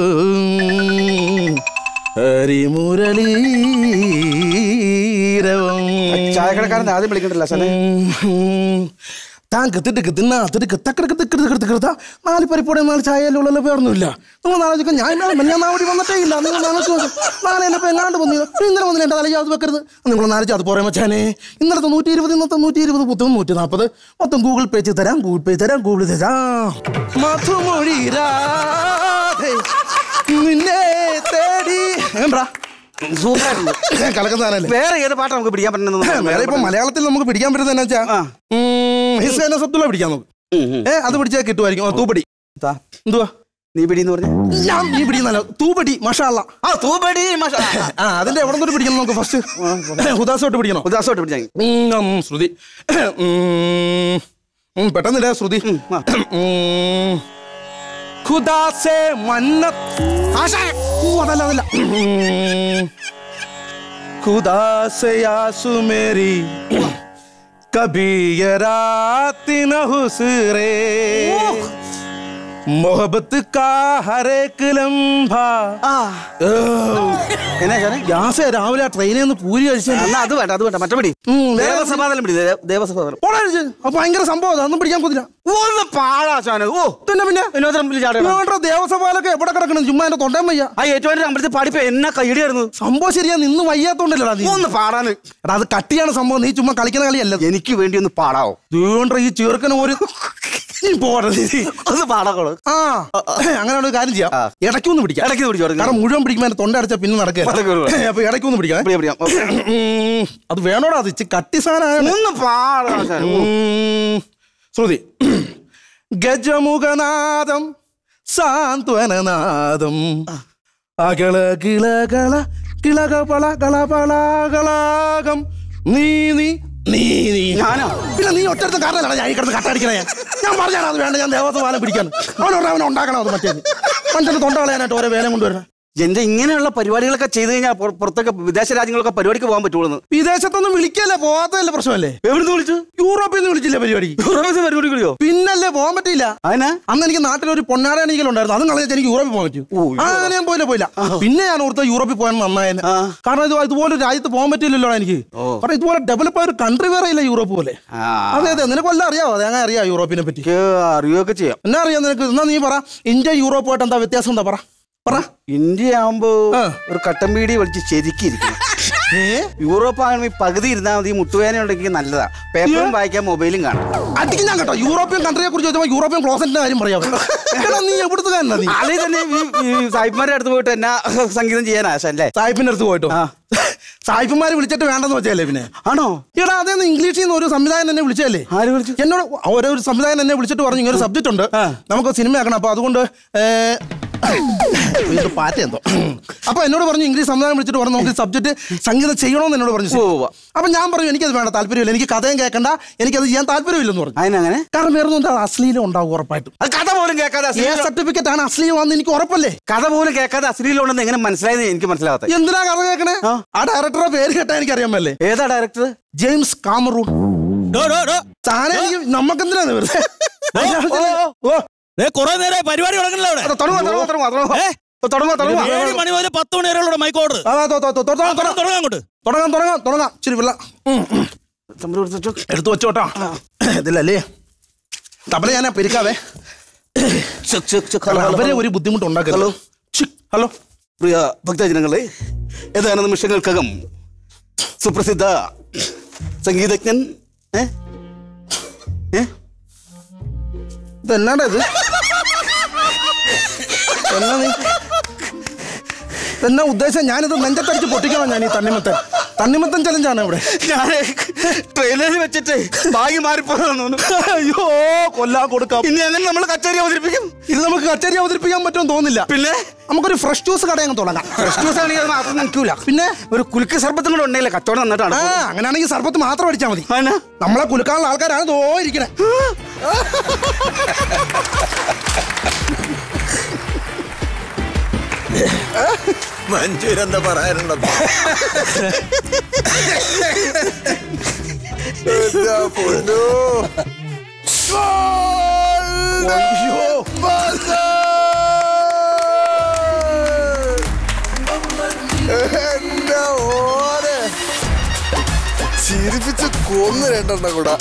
ഹരിമുരളീരവം ചായക്കടക്കാരൻ ആദ്യം വിളിക്കണ്ടല്ലോ സാറേ താൻ കത്തിട്ട് തിന്നാ തിടുക്ക് തക്കടക്ക് തിക്കട് തിക്കട് തിക്കടുത്ത നാല് പരിപ്പോടെ നാല് ചായയിലും ഉള്ള പേർന്നില്ല നിങ്ങൾ നാലോചിക്കാൻ ഞാൻ ഇന്നാണ് ഞാൻ നാവടി വന്നിട്ടേ ഇല്ല നിങ്ങൾ നാലോചിച്ച് നോക്ക് നാളെ എന്നെ എങ്ങാണ്ട് വന്നു ഇന്നലെ വന്നില്ല എൻ്റെ തലയ്ക്ക് അത് വെക്കരുത് നിങ്ങൾ നാല് അത് പോരാ മച്ചാനെ ഇന്നലത്തെ നൂറ്റി ഇരുപത് ഇന്നത്തെ നൂറ്റി ഇരുപത് പുത്തും നൂറ്റി നാൽപ്പത് മൊത്തം ഗൂഗിൾ പേ ചെയ്ത് തരാം ഗൂഗിൾ പേ തരാം ഗൂഗിൾ തരാം മധുമൊഴി രാധേ നിന്നെ തേ എങ്ങനെടാ സൂപ്പറായിട്ടുണ്ട് കലക്കുന്ന സാധനല്ലേ വേറെ ഏത് പാട്ടാ നമുക്ക് പിടിക്കാൻ പറ്റുന്നത് വേറെ ഇപ്പൊ മലയാളത്തിൽ നമുക്ക് പിടിക്കാൻ പറ്റുന്നത് എന്നാ വെച്ചാ ആ. ഹിസ്സേന സബ്ദുള്ള പിടിക്കാൻ നോക്ക് ഏ അത് പിടിച്ചാൽ കിട്ടുമായിരിക്കും ഓ, തൂപ്പടി താ, എന്തുവാ നീ പിടി എന്ന് പറഞ്ഞു ഞാൻ നീ പിടിക്കുന്നല്ല തൂപ്പടി മഷാള്ള ആ തൂപ്പടി മാഷാ. ആ അതിന്റെ എവിടെ നിന്ന് പിടിക്കണം നമുക്ക് ഫസ്റ്റ് ഹുദാസോട്ട് പിടിക്കണോ ഉദാസോട്ട് പിടിച്ചാൽ ഉം, ഉം, ശ്രുതി ഉം, ഉം, പെട്ടെന്നില്ല ശ്രുതി ആ. ഉം. ഖുദാസെ മന്നത്ത് ആശാ. ഊ, അതല്ല അതല്ല ഉം. ഖുദാസെ യാസു മേരി കബി യെ രാത് ന ഹുസ്രെ मोहब्बत का हर एक लम्हा ആ ഓ, എന്നാ ചോനെ ഗ്യാസ് രാവിലെ ആ ട്രെയിനിൽ നിന്ന് പൂരി കഴിച്ചു എന്നാ അത് വേണ്ട അത് വേണ്ട മറ്റേ പിടി ഉം, വേറെ ദേവസമാധാനം പിടി ദേ- ദേവസമാധാനം അപ്പൊ ഭയങ്കര സംഭവം അതൊന്നും പിടിക്കാൻ കുതിര ഒന്ന് പാടാ ചോനെ ഓ പിന്നെ പിന്നെ വിനോദം ചാടണം ഇങ്ങോട്ട് ദേവസഭയിലൊക്കെ എവിടെ കിടക്കണം ചുമ്മാ എന്റെ തൊണ്ടയും വയ്യ ആ ഏറ്റവും അമ്പലത്തിൽ പാടിപ്പോ എന്നാ കൈയടിയായിരുന്നു സംഭവം ശരിയാ നിന്ന് വയ്യാത്തോണ്ടല്ലടാ നീ ഒന്ന് പാടാന് എടാ അത് കട്ടിയാണ് സംഭവം നീ ചുമ്മാ കളിക്കുന്ന കളിയല്ല എനിക്ക് വേണ്ടി ഒന്ന് പാടാവോ ഇതുകൊണ്ട് ഈ ചെറുക്കന് ഒരു നീ പോടാ നീ. ഒന്ന് പാടാക്കോളൂ ആ അങ്ങനെ ഒരു കാര്യം ചെയ്യാം ആ. ഇടയ്ക്കൊന്ന് പിടിക്കാം ഇടയ്ക്ക് പിടിച്ചോ, ഇടയ്ക്ക്. കാരണം മുഴുവൻ പിടിക്കുമ്പോൾ എന്റെ തൊണ്ട അടച്ചാൽ പിന്നെ നടക്കൂല. നടക്കുക അപ്പൊ ഇടയ്ക്കൊന്ന് പിടിക്കാം പിടിയാ, പിടിയാ. ഓക്കേ. ഉം, അത് വേണോടാ അത് ഇച്ചി കട്ടി സാധനം ഒന്ന് പാടാ ചോനെ. ഓ. ശ്രുതി ഗജമുഖനാദം സാന്ത്വനനാദം അകള കിളകള കിളക പള കള പള കളാകം നീ നീ നീ നീ ഞാനോ? പിന്നെ നീ ഒറ്റടുത്ത കാരണമല്ല ഞാൻ ഈ കിടന്ന് കട്ടടിക്കണേ ഞാൻ പറഞ്ഞാണ് അത് വേണ്ട ഞാൻ ദേവസ്വം പിടിക്കാൻ അവനോട് അവൻ ഉണ്ടാക്കണം അത് മറ്റേ മനുഷ്യന്റെ തൊണ്ട കളയാനായിട്ട് ഓരോ വേല കൊണ്ടുവരണം എന്റെ ഇങ്ങനെയുള്ള പരിപാടികളൊക്കെ ചെയ്തു കഴിഞ്ഞാൽ പുറ- പുറത്തൊക്കെ വിദേശ രാജ്യങ്ങളൊക്കെ പരിപാടിക്ക് പോകാൻ പറ്റുള്ളൂ വിദേശത്തൊന്നും വിളിക്കല്ലേ പോകാത്തതല്ലേ പ്രശ്നമല്ലേ എവിടുന്ന് വിളിച്ചു യൂറോപ്പിൽ നിന്ന് വിളിച്ചില്ലേ പരിപാടി യൂറോപ്പിൽ പരിപാടി വിളിയോ പിന്നല്ലേ പോകാൻ പറ്റിയില്ല അതിനാ അന്ന് എനിക്ക് നാട്ടിൽ ഒരു പൊന്നാട എണീക്കലുണ്ടായിരുന്നു അതും കളഞ്ഞാൽ എനിക്ക് യൂറോപ്പിൽ പോകാൻ പറ്റൂ ഓ, ആ അങ്ങനെ ഞാൻ പോയില്ല പോയില്ല പിന്നെ ഞാൻ ഓർത്ത യൂറോപ്പിൽ പോകാൻ നന്നായെന്ന് ആ. കാരണം ഇത് ഇതുപോലെ ഒരു രാജ്യത്ത് പോകാൻ പറ്റില്ലല്ലോ എനിക്ക് ഓ. കാരണം ഇതുപോലെ ഡെവലപ്പ് ആയ ഒരു കൺട്രി വേറെ ഇല്ല യൂറോപ്പ് പോലെ ആ. അതെ അതെ നിനക്ക് വല്ല അറിയാവോ അതെ അങ്ങനെ അറിയാം യൂറോപ്പിനെ പറ്റി എനിക്ക് അറിയുകയൊക്കെ ചെയ്യാം എന്നാ അറിയാം നിനക്ക് എന്നാ നീ പറ ഇന്ത്യ യൂറോപ്പുമായിട്ട് എന്താ വ്യത്യാസം എന്താ പറ പറ ഇന്ത്യ ആവുമ്പോ ആ. ഒരു കട്ടൻ പീടി വലിച്ച് ശരിക്കിരിക്കണം യൂറോപ്പ് ആണെങ്കിൽ ഈ പകുതി ഇരുന്നാൽ മതി ഈ മുട്ടുവേദന ഉണ്ടെങ്കിൽ നല്ലതാ പേപ്പറും വായിക്കാം മൊബൈലും കാണാം അടിക്കും ഞാൻ കേട്ടോ യൂറോപ്യൻ കൺട്രിയെ കുറിച്ച് ചോദിച്ചപ്പോൾ യൂറോപ്യൻ ക്ലോസറ്റിന്റെ കാര്യം പറയാം എടാ, നീ എവിടുത്തെ കാരനാ നീ അതിൽ തന്നെ ഈ- ഈ സായിപ്പ്മാരുടെ അടുത്ത് പോയിട്ട് എന്നാ സംഗീതം ചെയ്യാൻ ആശ അല്ലേ സായിപ്പിന്റെ അടുത്ത് പോയിട്ടോ ആ. സായിപ്പന്മാര് വിളിച്ചിട്ട് വേണ്ടെന്ന് വെച്ചല്ലേ പിന്നെ ആണോ എടാ അതേന്ന് ഇംഗ്ലീഷിൽ നിന്ന് ഒരു സംവിധായകൻ എന്നെ വിളിച്ചല്ലേ ആര് വിളിച്ചു എന്നോട് ഓരോ ഒരു സംവിധായകൻ എന്നെ വിളിച്ചിട്ട് പറഞ്ഞു ഇങ്ങനെ ഒരു സബ്ജക്റ്റ് ഉണ്ട് ആ. നമുക്ക് സിനിമ ആക്കണം അപ്പൊ അതുകൊണ്ട് ഏ, ഇത് പാറ്റ എന്തോ അപ്പൊ എന്നോട് പറഞ്ഞു ഇംഗ്ലീഷ് സംവിധാനം വിളിച്ചിട്ട് പറഞ്ഞു നമുക്ക് സബ്ജക്ട് സംഗീതം ചെയ്യണമെന്ന് എന്നോട് പറഞ്ഞു ഉവ്വ് ഉവ്വ്. അപ്പൊ ഞാൻ പറഞ്ഞു എനിക്കത് വേണ്ട താല്പര്യമില്ല എനിക്ക് കഥയും കേൾക്കണ്ട എനിക്കത് ചെയ്യാൻ താല്പര്യമില്ലെന്ന് പറഞ്ഞു അതിനങ്ങനെ കാരണം വേറെ ഒന്നും അശ്ലീലം ഉണ്ടാവും ഉറപ്പായിട്ടും അത് കഥ പോലും കേൾക്കാതെ ഏ അശ്ലീലം- സർട്ടിഫിക്കറ്റ് ആണ് അശ്ലീലമാണെന്ന് എനിക്ക് ഉറപ്പല്ലേ കഥ പോലും കേൾക്കാതെ അശ്ലീലുണ്ടെന്ന് എങ്ങനെ മനസ്സിലായെന്ന് എനിക്ക് മനസ്സിലാവാത്ത എന്തിനാ കഥ കേൾക്കണേ ആ. ആ ഡയറക്ടറുടെ പേര് കേട്ടാ എനിക്ക് അറിയാമല്ലേ ഏതാ ഡയറക്ടർ ജെയിംസ് കാമറൂൺ സാധനം എനിക്ക് നമുക്കെന്തിനാണ് വെറുതെ ഓ കൊറേ നേരം പരിപാടി തുടങ്ങണല്ലോ അവിടെ തുടങ്ങുക തുടങ്ങുക തുടങ്ങുക തുടങ്ങുക ഏ? തുടങ്ങുക തുടങ്ങുക ഏഴ് മണി മുതൽ പത്ത് മണി വരെയുള്ള മൈക്ക് ഓർഡർ ആ, തൊ- തൊ- തൊ- തുടങ്ങാം, തുടങ്ങാം. തുടങ്ങാം അങ്ങോട്ട് തുടങ്ങാം തുടങ്ങാം തുടങ്ങാം ഇച്ചിരി വെള്ളം ഉം, ഉം. തമ്പുരു കൊടുത്ത് വെച്ചോ. എടുത്തു വെച്ചോട്ടോ ഇതിലല്ലേ തബല ഞാൻ പെരുക്കാവേ check, check, check. Hello, hello, അവരെ ഹലോ. ഒരു ബുദ്ധിമുട്ട് ഉണ്ടാക്കല്ലോ ഹലോ പ്രിയ ഭക്തജനങ്ങളെ ഏതാനും നിമിഷങ്ങൾക്കകം സുപ്രസിദ്ധ സംഗീതജ്ഞൻ ഏ ഏ ഇതെന്നാടാ ഇത് എന്നാ നീ എന്നാ ഉദ്ദേശം ഞാനിത് നെഞ്ചത്തടിച്ച് പൊട്ടിക്കണം ഞാൻ ഈ തണ്ണിമത്തൻ തണ്ണിമത്തൻ ചലഞ്ചാണ് ഇവിടെ ഞാൻ ട്രെയിലറിൽ വെച്ചിട്ട് ബാഗ് മാറിപ്പോന്നു അയ്യോ കൊല്ലാൻ കൊടുക്കാം ഇനി അങ്ങനെ നമ്മൾ കച്ചേരി അവതരിപ്പിക്കും ഇത് നമുക്ക് കച്ചേരി അവതരിപ്പിക്കാൻ പറ്റുമെന്ന് തോന്നുന്നില്ല പിന്നെ നമുക്കൊരു ഫ്രഷ് ജ്യൂസ് കടയങ്ങ് തുടങ്ങാം ഫ്രഷ് ജ്യൂസ് ആണെങ്കിൽ അത് മാത്രം നിൽക്കൂല പിന്നെ ഒരു കുലുക്ക് സർബത്തും കൂടെ ഉണ്ടെങ്കിലേ കച്ചവടം നന്നായിട്ടാണ് ആ അങ്ങനെയാണെങ്കിൽ സർബത്ത് മാത്രം അടിച്ചാൽ മതി അതിനാ? നമ്മളെ കുലുക്കാനുള്ള ആൾക്കാരാണ് ദോ ഇരിക്കണേ മഞ്ജുരെന്താ പറയാനുള്ളത് എന്റെ ഓനെ ചിരിപ്പിച്ച് കൊന്ന് രണ്ടെണ്ണം കൂടെ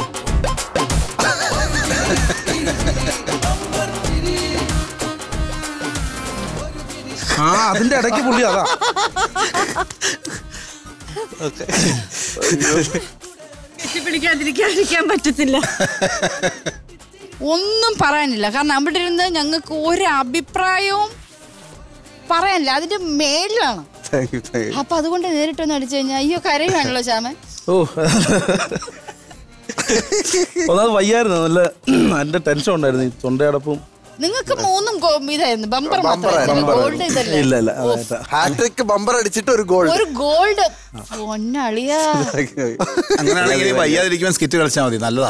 ആ അതിന്റെ ഇടയ്ക്ക് പുള്ളി അതാ പിടിക്കാതിരിക്കാതിരിക്കാൻ പറ്റത്തില്ല ഒന്നും പറയാനില്ല കാരണം അവിടെ ഇരുന്ന് ഞങ്ങൾക്ക് ഒരു അഭിപ്രായവും പറയാനില്ല അതിന്റെ മേളിലാണ് താങ്ക് യു താങ്ക് യു അപ്പൊ അതുകൊണ്ട് നേരിട്ടൊന്ന് അടിച്ചു കഴിഞ്ഞാൽ അയ്യോ കരയുവാണല്ലോ ശ്യാമൻ ഓ ഒന്നാമത് വയ്യായിരുന്നു നല്ല എൻ്റെ ടെൻഷൻ ഉണ്ടായിരുന്നു ഈ തൊണ്ടയടപ്പും നിങ്ങൾക്ക് മൂന്നും ഗോ- ഇതായിരുന്നു ബമ്പർ മാത്രമായിരുന്നു ഗോൾഡ് ഇതല്ലേ ഇല്ല ഇല്ല അതായിട്ടാ ഹാട്രിക് ബമ്പർ അടിച്ചിട്ട് ഒരു ഗോൾ ഒരു ഗോൾഡ് ഒന്നളിയാ താങ്ക് യു അങ്ങനെയാണെങ്കിൽ വയ്യാതിരിക്കുമ്പോൾ സ്കിറ്റ് കളിച്ചാൽ മതി നല്ലതാ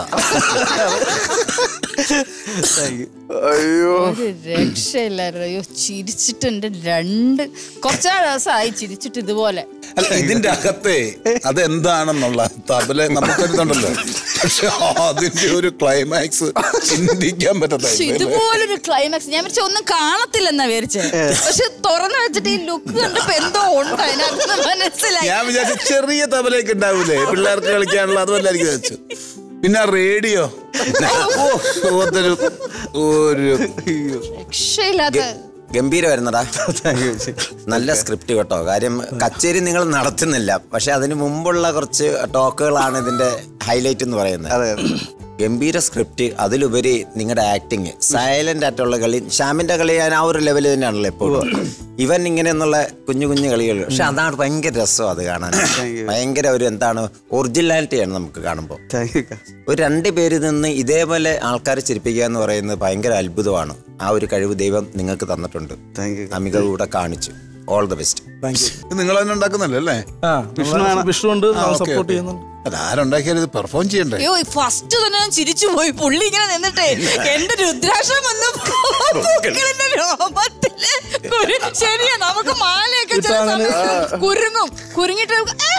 താങ്ക് യു അയ്യോ ഒരു രക്ഷയില്ലായിരുന്നു അയ്യോ ചിരിച്ചിട്ട് എന്റെ രണ്ട് കുറച്ചാ ദിവസമായി ചിരിച്ചിട്ട് ഇതുപോലെ അല്ല ഇതിന്റെ അകത്തെ അതെന്താണെന്നുള്ള തബല നമുക്കൊരിതുണ്ടല്ലോ പക്ഷെ അതിന്റെ ഒരു ക്ലൈമാക്സ് ചിന്തിക്കാൻ പറ്റത്ത പക്ഷെ ഇതുപോലൊരു ക്ലൈമാക്സ് ഞാൻ വിചാരിച്ച ഒന്നും കാണത്തില്ലെന്നാ വിചാരിച്ചേ പക്ഷെ തുറന്നു വെച്ചിട്ട് ഈ ലുക്ക് കണ്ടപ്പോ എന്തോ ഉണ്ട് അതിനകത്ത് മനസ്സിലായി ഞാൻ വിചാരിച്ചു ചെറിയ തബലയൊക്കെ ഉണ്ടാവൂലേ പിള്ളേർക്ക് കളിക്കാനുള്ള അതുമല്ലായിരിക്കും വെച്ചു പിന്നെ റേഡിയോ ഒരു ഒരു രക്ഷയില്ലാത്ത ഗംഭീരമായിരുന്നടാ താങ്ക് യു നല്ല സ്ക്രിപ്റ്റ് കേട്ടോ കാര്യം കച്ചേരി നിങ്ങൾ നടത്തുന്നില്ല പക്ഷെ അതിന് മുമ്പുള്ള കുറച്ച് ടോക്കുകളാണ് ഇതിന്റെ ഹൈലൈറ്റ് എന്ന് പറയുന്നത് അതെ അതെ ഗംഭീര സ്ക്രിപ്റ്റ് അതിലുപരി നിങ്ങളുടെ ആക്ടിങ് സൈലന്റ് ആയിട്ടുള്ള കളി ശ്യാമിന്റെ കളി ഞാൻ ആ ഒരു ലെവൽ തന്നെയാണല്ലോ എപ്പോഴും ഇവൻ ഇങ്ങനെ എന്നുള്ള കുഞ്ഞു കുഞ്ഞു കളികൾ പക്ഷെ അതാണ് ഭയങ്കര രസം അത് കാണാൻ ഭയങ്കര ഒരു എന്താണ് ഒറിജിനാലിറ്റിയാണ് നമുക്ക് കാണുമ്പോൾ താങ്ക് യു ഒരു രണ്ട് പേരിൽ നിന്ന് ഇതേപോലെ ആൾക്കാരെ ചിരിപ്പിക്കുക എന്ന് പറയുന്നത് ഭയങ്കര അത്ഭുതമാണ് ആ ഒരു കഴിവ് ദൈവം നിങ്ങൾക്ക് തന്നിട്ടുണ്ട് താങ്ക് യു ആ മികവ് കൂടെ കാണിച്ചു all the best thank you ഇത് നിങ്ങൾ തന്നെ ഉണ്ടാക്കുന്നല്ലേ അല്ലേ ആ വിഷ്ണു ഉണ്ട് സപ്പോർട്ട് ചെയ്യുന്നുണ്ട് അത് ആരുണ്ടാക്കിയാലും ഇത് പെർഫോം ചെയ്യണ്ടേ അയ്യോ ഫസ്റ്റ് തന്നെ ഞാൻ ചിരിച്ചു പോയി പുള്ളി ഇങ്ങനെ നിന്നിട്ടേ എന്റെ രുദ്രാക്ഷം വന്ന് പൂക്കളിന്റെ രോമത്തില് കുരു- ശരിയാ നമുക്ക് മാലയൊക്കെ ചില സമയത്ത് കുരുങ്ങും കുരുങ്ങിട്ട് നമുക്ക് ആ,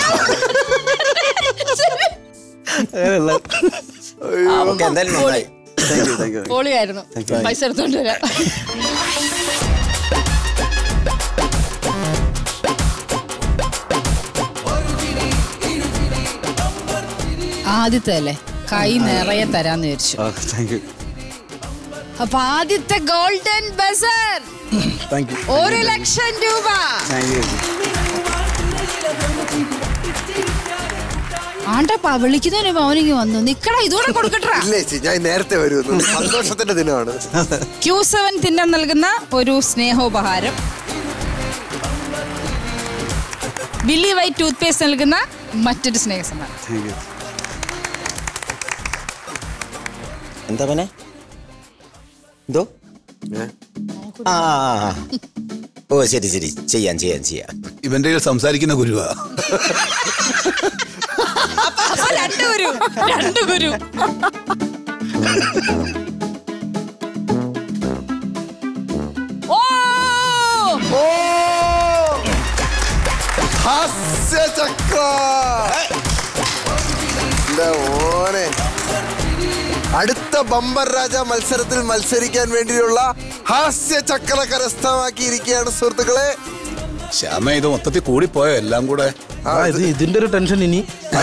ആ. ശരി. അങ്ങനെയല്ല ഓക്കെ എന്തായാലും നന്നായി താങ്ക് യു താങ്ക് യു പൊളിയായിരുന്നു പൈസ എടുത്തോണ്ട് വരാം ആദ്യത്തെ അല്ലേ കൈ നിറയെ തരാന്ന് വിചാരിച്ചു ആ താങ്ക് യു അപ്പൊ ആദ്യത്തെ ഗോൾഡൻ ബസർ താങ്ക് യു ഒരു ലക്ഷം രൂപ താങ്ക് യു ആണ്ടപ്പാ വിളിക്കുന്നതിന് പവനിക്ക് വന്നു നിക്കടാ ഇതുകൂടെ കൊടുക്കട്ടാ ഇല്ലേ ചേച്ചി ഞാൻ നേരത്തെ വരുമെന്ന് സന്തോഷത്തിന്റെ ദിനമാണ് ക്യൂ സെവൻ തിന്നം നൽകുന്ന ഒരു സ്നേഹോപഹാരം വില്ലി വൈറ്റ് ടൂത്ത് പേസ്റ്റ് നൽകുന്ന മറ്റൊരു സ്നേഹസമ്മാനം താങ്ക് യു എന്താ പനെ എന്തോ ആ ആ, ആ. ഓ ശരി ശരി ചെയ്യാം ചെയ്യാം ചെയ്യാം ഇവന്റെ കയ്യിൽ സംസാരിക്കുന്ന ഗുരുവാ അപ്പൊ രണ്ട് ഗുരു രണ്ട് ഗുരു ഓ ഹാസ്യചക്ര എന്റെ മോനെ അടുത്ത ബമ്പർ രാജ മത്സരത്തിൽ മത്സരിക്കാൻ വേണ്ടിയുള്ള ഹാസ്യചക്ര കരസ്ഥമാക്കിയിരിക്കുകയാണ് സുഹൃത്തുക്കളെ ശ്യാമ ഇത് മൊത്തത്തിൽ കൂടിപ്പോയോ എല്ലാം കൂടെ ആ ഇത് ഇതിന്റെ ഒരു ടെൻഷൻ ഇനി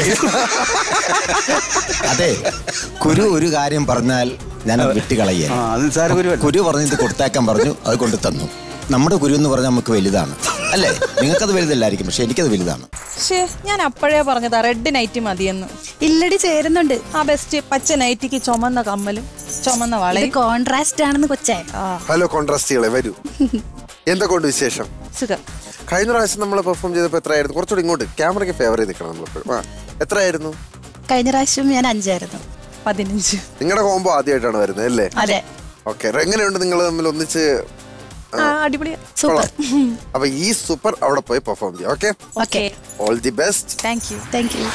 അതെ കുരു ഒരു കാര്യം പറഞ്ഞാൽ ഞാൻ അത് വിട്ടുകളയ ആ അത് നിസ്സാര ഗുരു കുരു പറഞ്ഞ് ഇത് കൊടുത്തേക്കാൻ പറഞ്ഞു അത് കൊണ്ട് തന്നു നമ്മുടെ കുരു എന്ന് പറഞ്ഞാൽ നമുക്ക് വലുതാണ് അല്ലേ നിങ്ങൾക്കത് വലുതല്ലായിരിക്കും പക്ഷെ എനിക്കത് വലുതാണ് പക്ഷേ ഞാൻ അപ്പോഴേ പറഞ്ഞതാ റെഡ് നൈറ്റ് മതിയെന്ന് ഇല്ലടി ചേരുന്നുണ്ട് ആ ബെസ്റ്റ് പച്ച നൈറ്റിക്ക് ചുമന്ന കമ്മലും ചുമന്ന വളയും കോൺട്രാസ്റ്റ് ആണെന്ന് കൊച്ചേ ആ ഹലോ കോൺട്രാസ്റ്റുകളെ വരൂ എന്തൊക്കെയുണ്ട് വിശേഷം സുഖം കഴിഞ്ഞ പ്രാവശ്യം നമ്മൾ പെർഫോം ചെയ്തപ്പോൾ എത്രയായിരുന്നു കുറച്ചുകൂടി ഇങ്ങോട്ട് ക്യാമറയ്ക്ക് ഫേവർ ചെയ്ത് നിൽക്കണം നമ്മളെപ്പോഴും ആ എത്രയായിരുന്നു കഴിഞ്ഞ പ്രാവശ്യം ഞാൻ അഞ്ചായിരുന്നു പതിനഞ്ച് നിങ്ങളുടെ കോംബോ ആദ്യമായിട്ടാണ് വരുന്നത് അല്ലേ അതെ ഓക്കെ എങ്ങനെയുണ്ട് നിങ്ങൾ തമ്മിൽ ഒന്നിച്ച് ആ അടിപൊളി സൂപ്പർ അപ്പൊ ഈ സൂപ്പർ അവിടെ പോയി പെർഫോം ചെയ്യാം okay okay all the best thank you thank you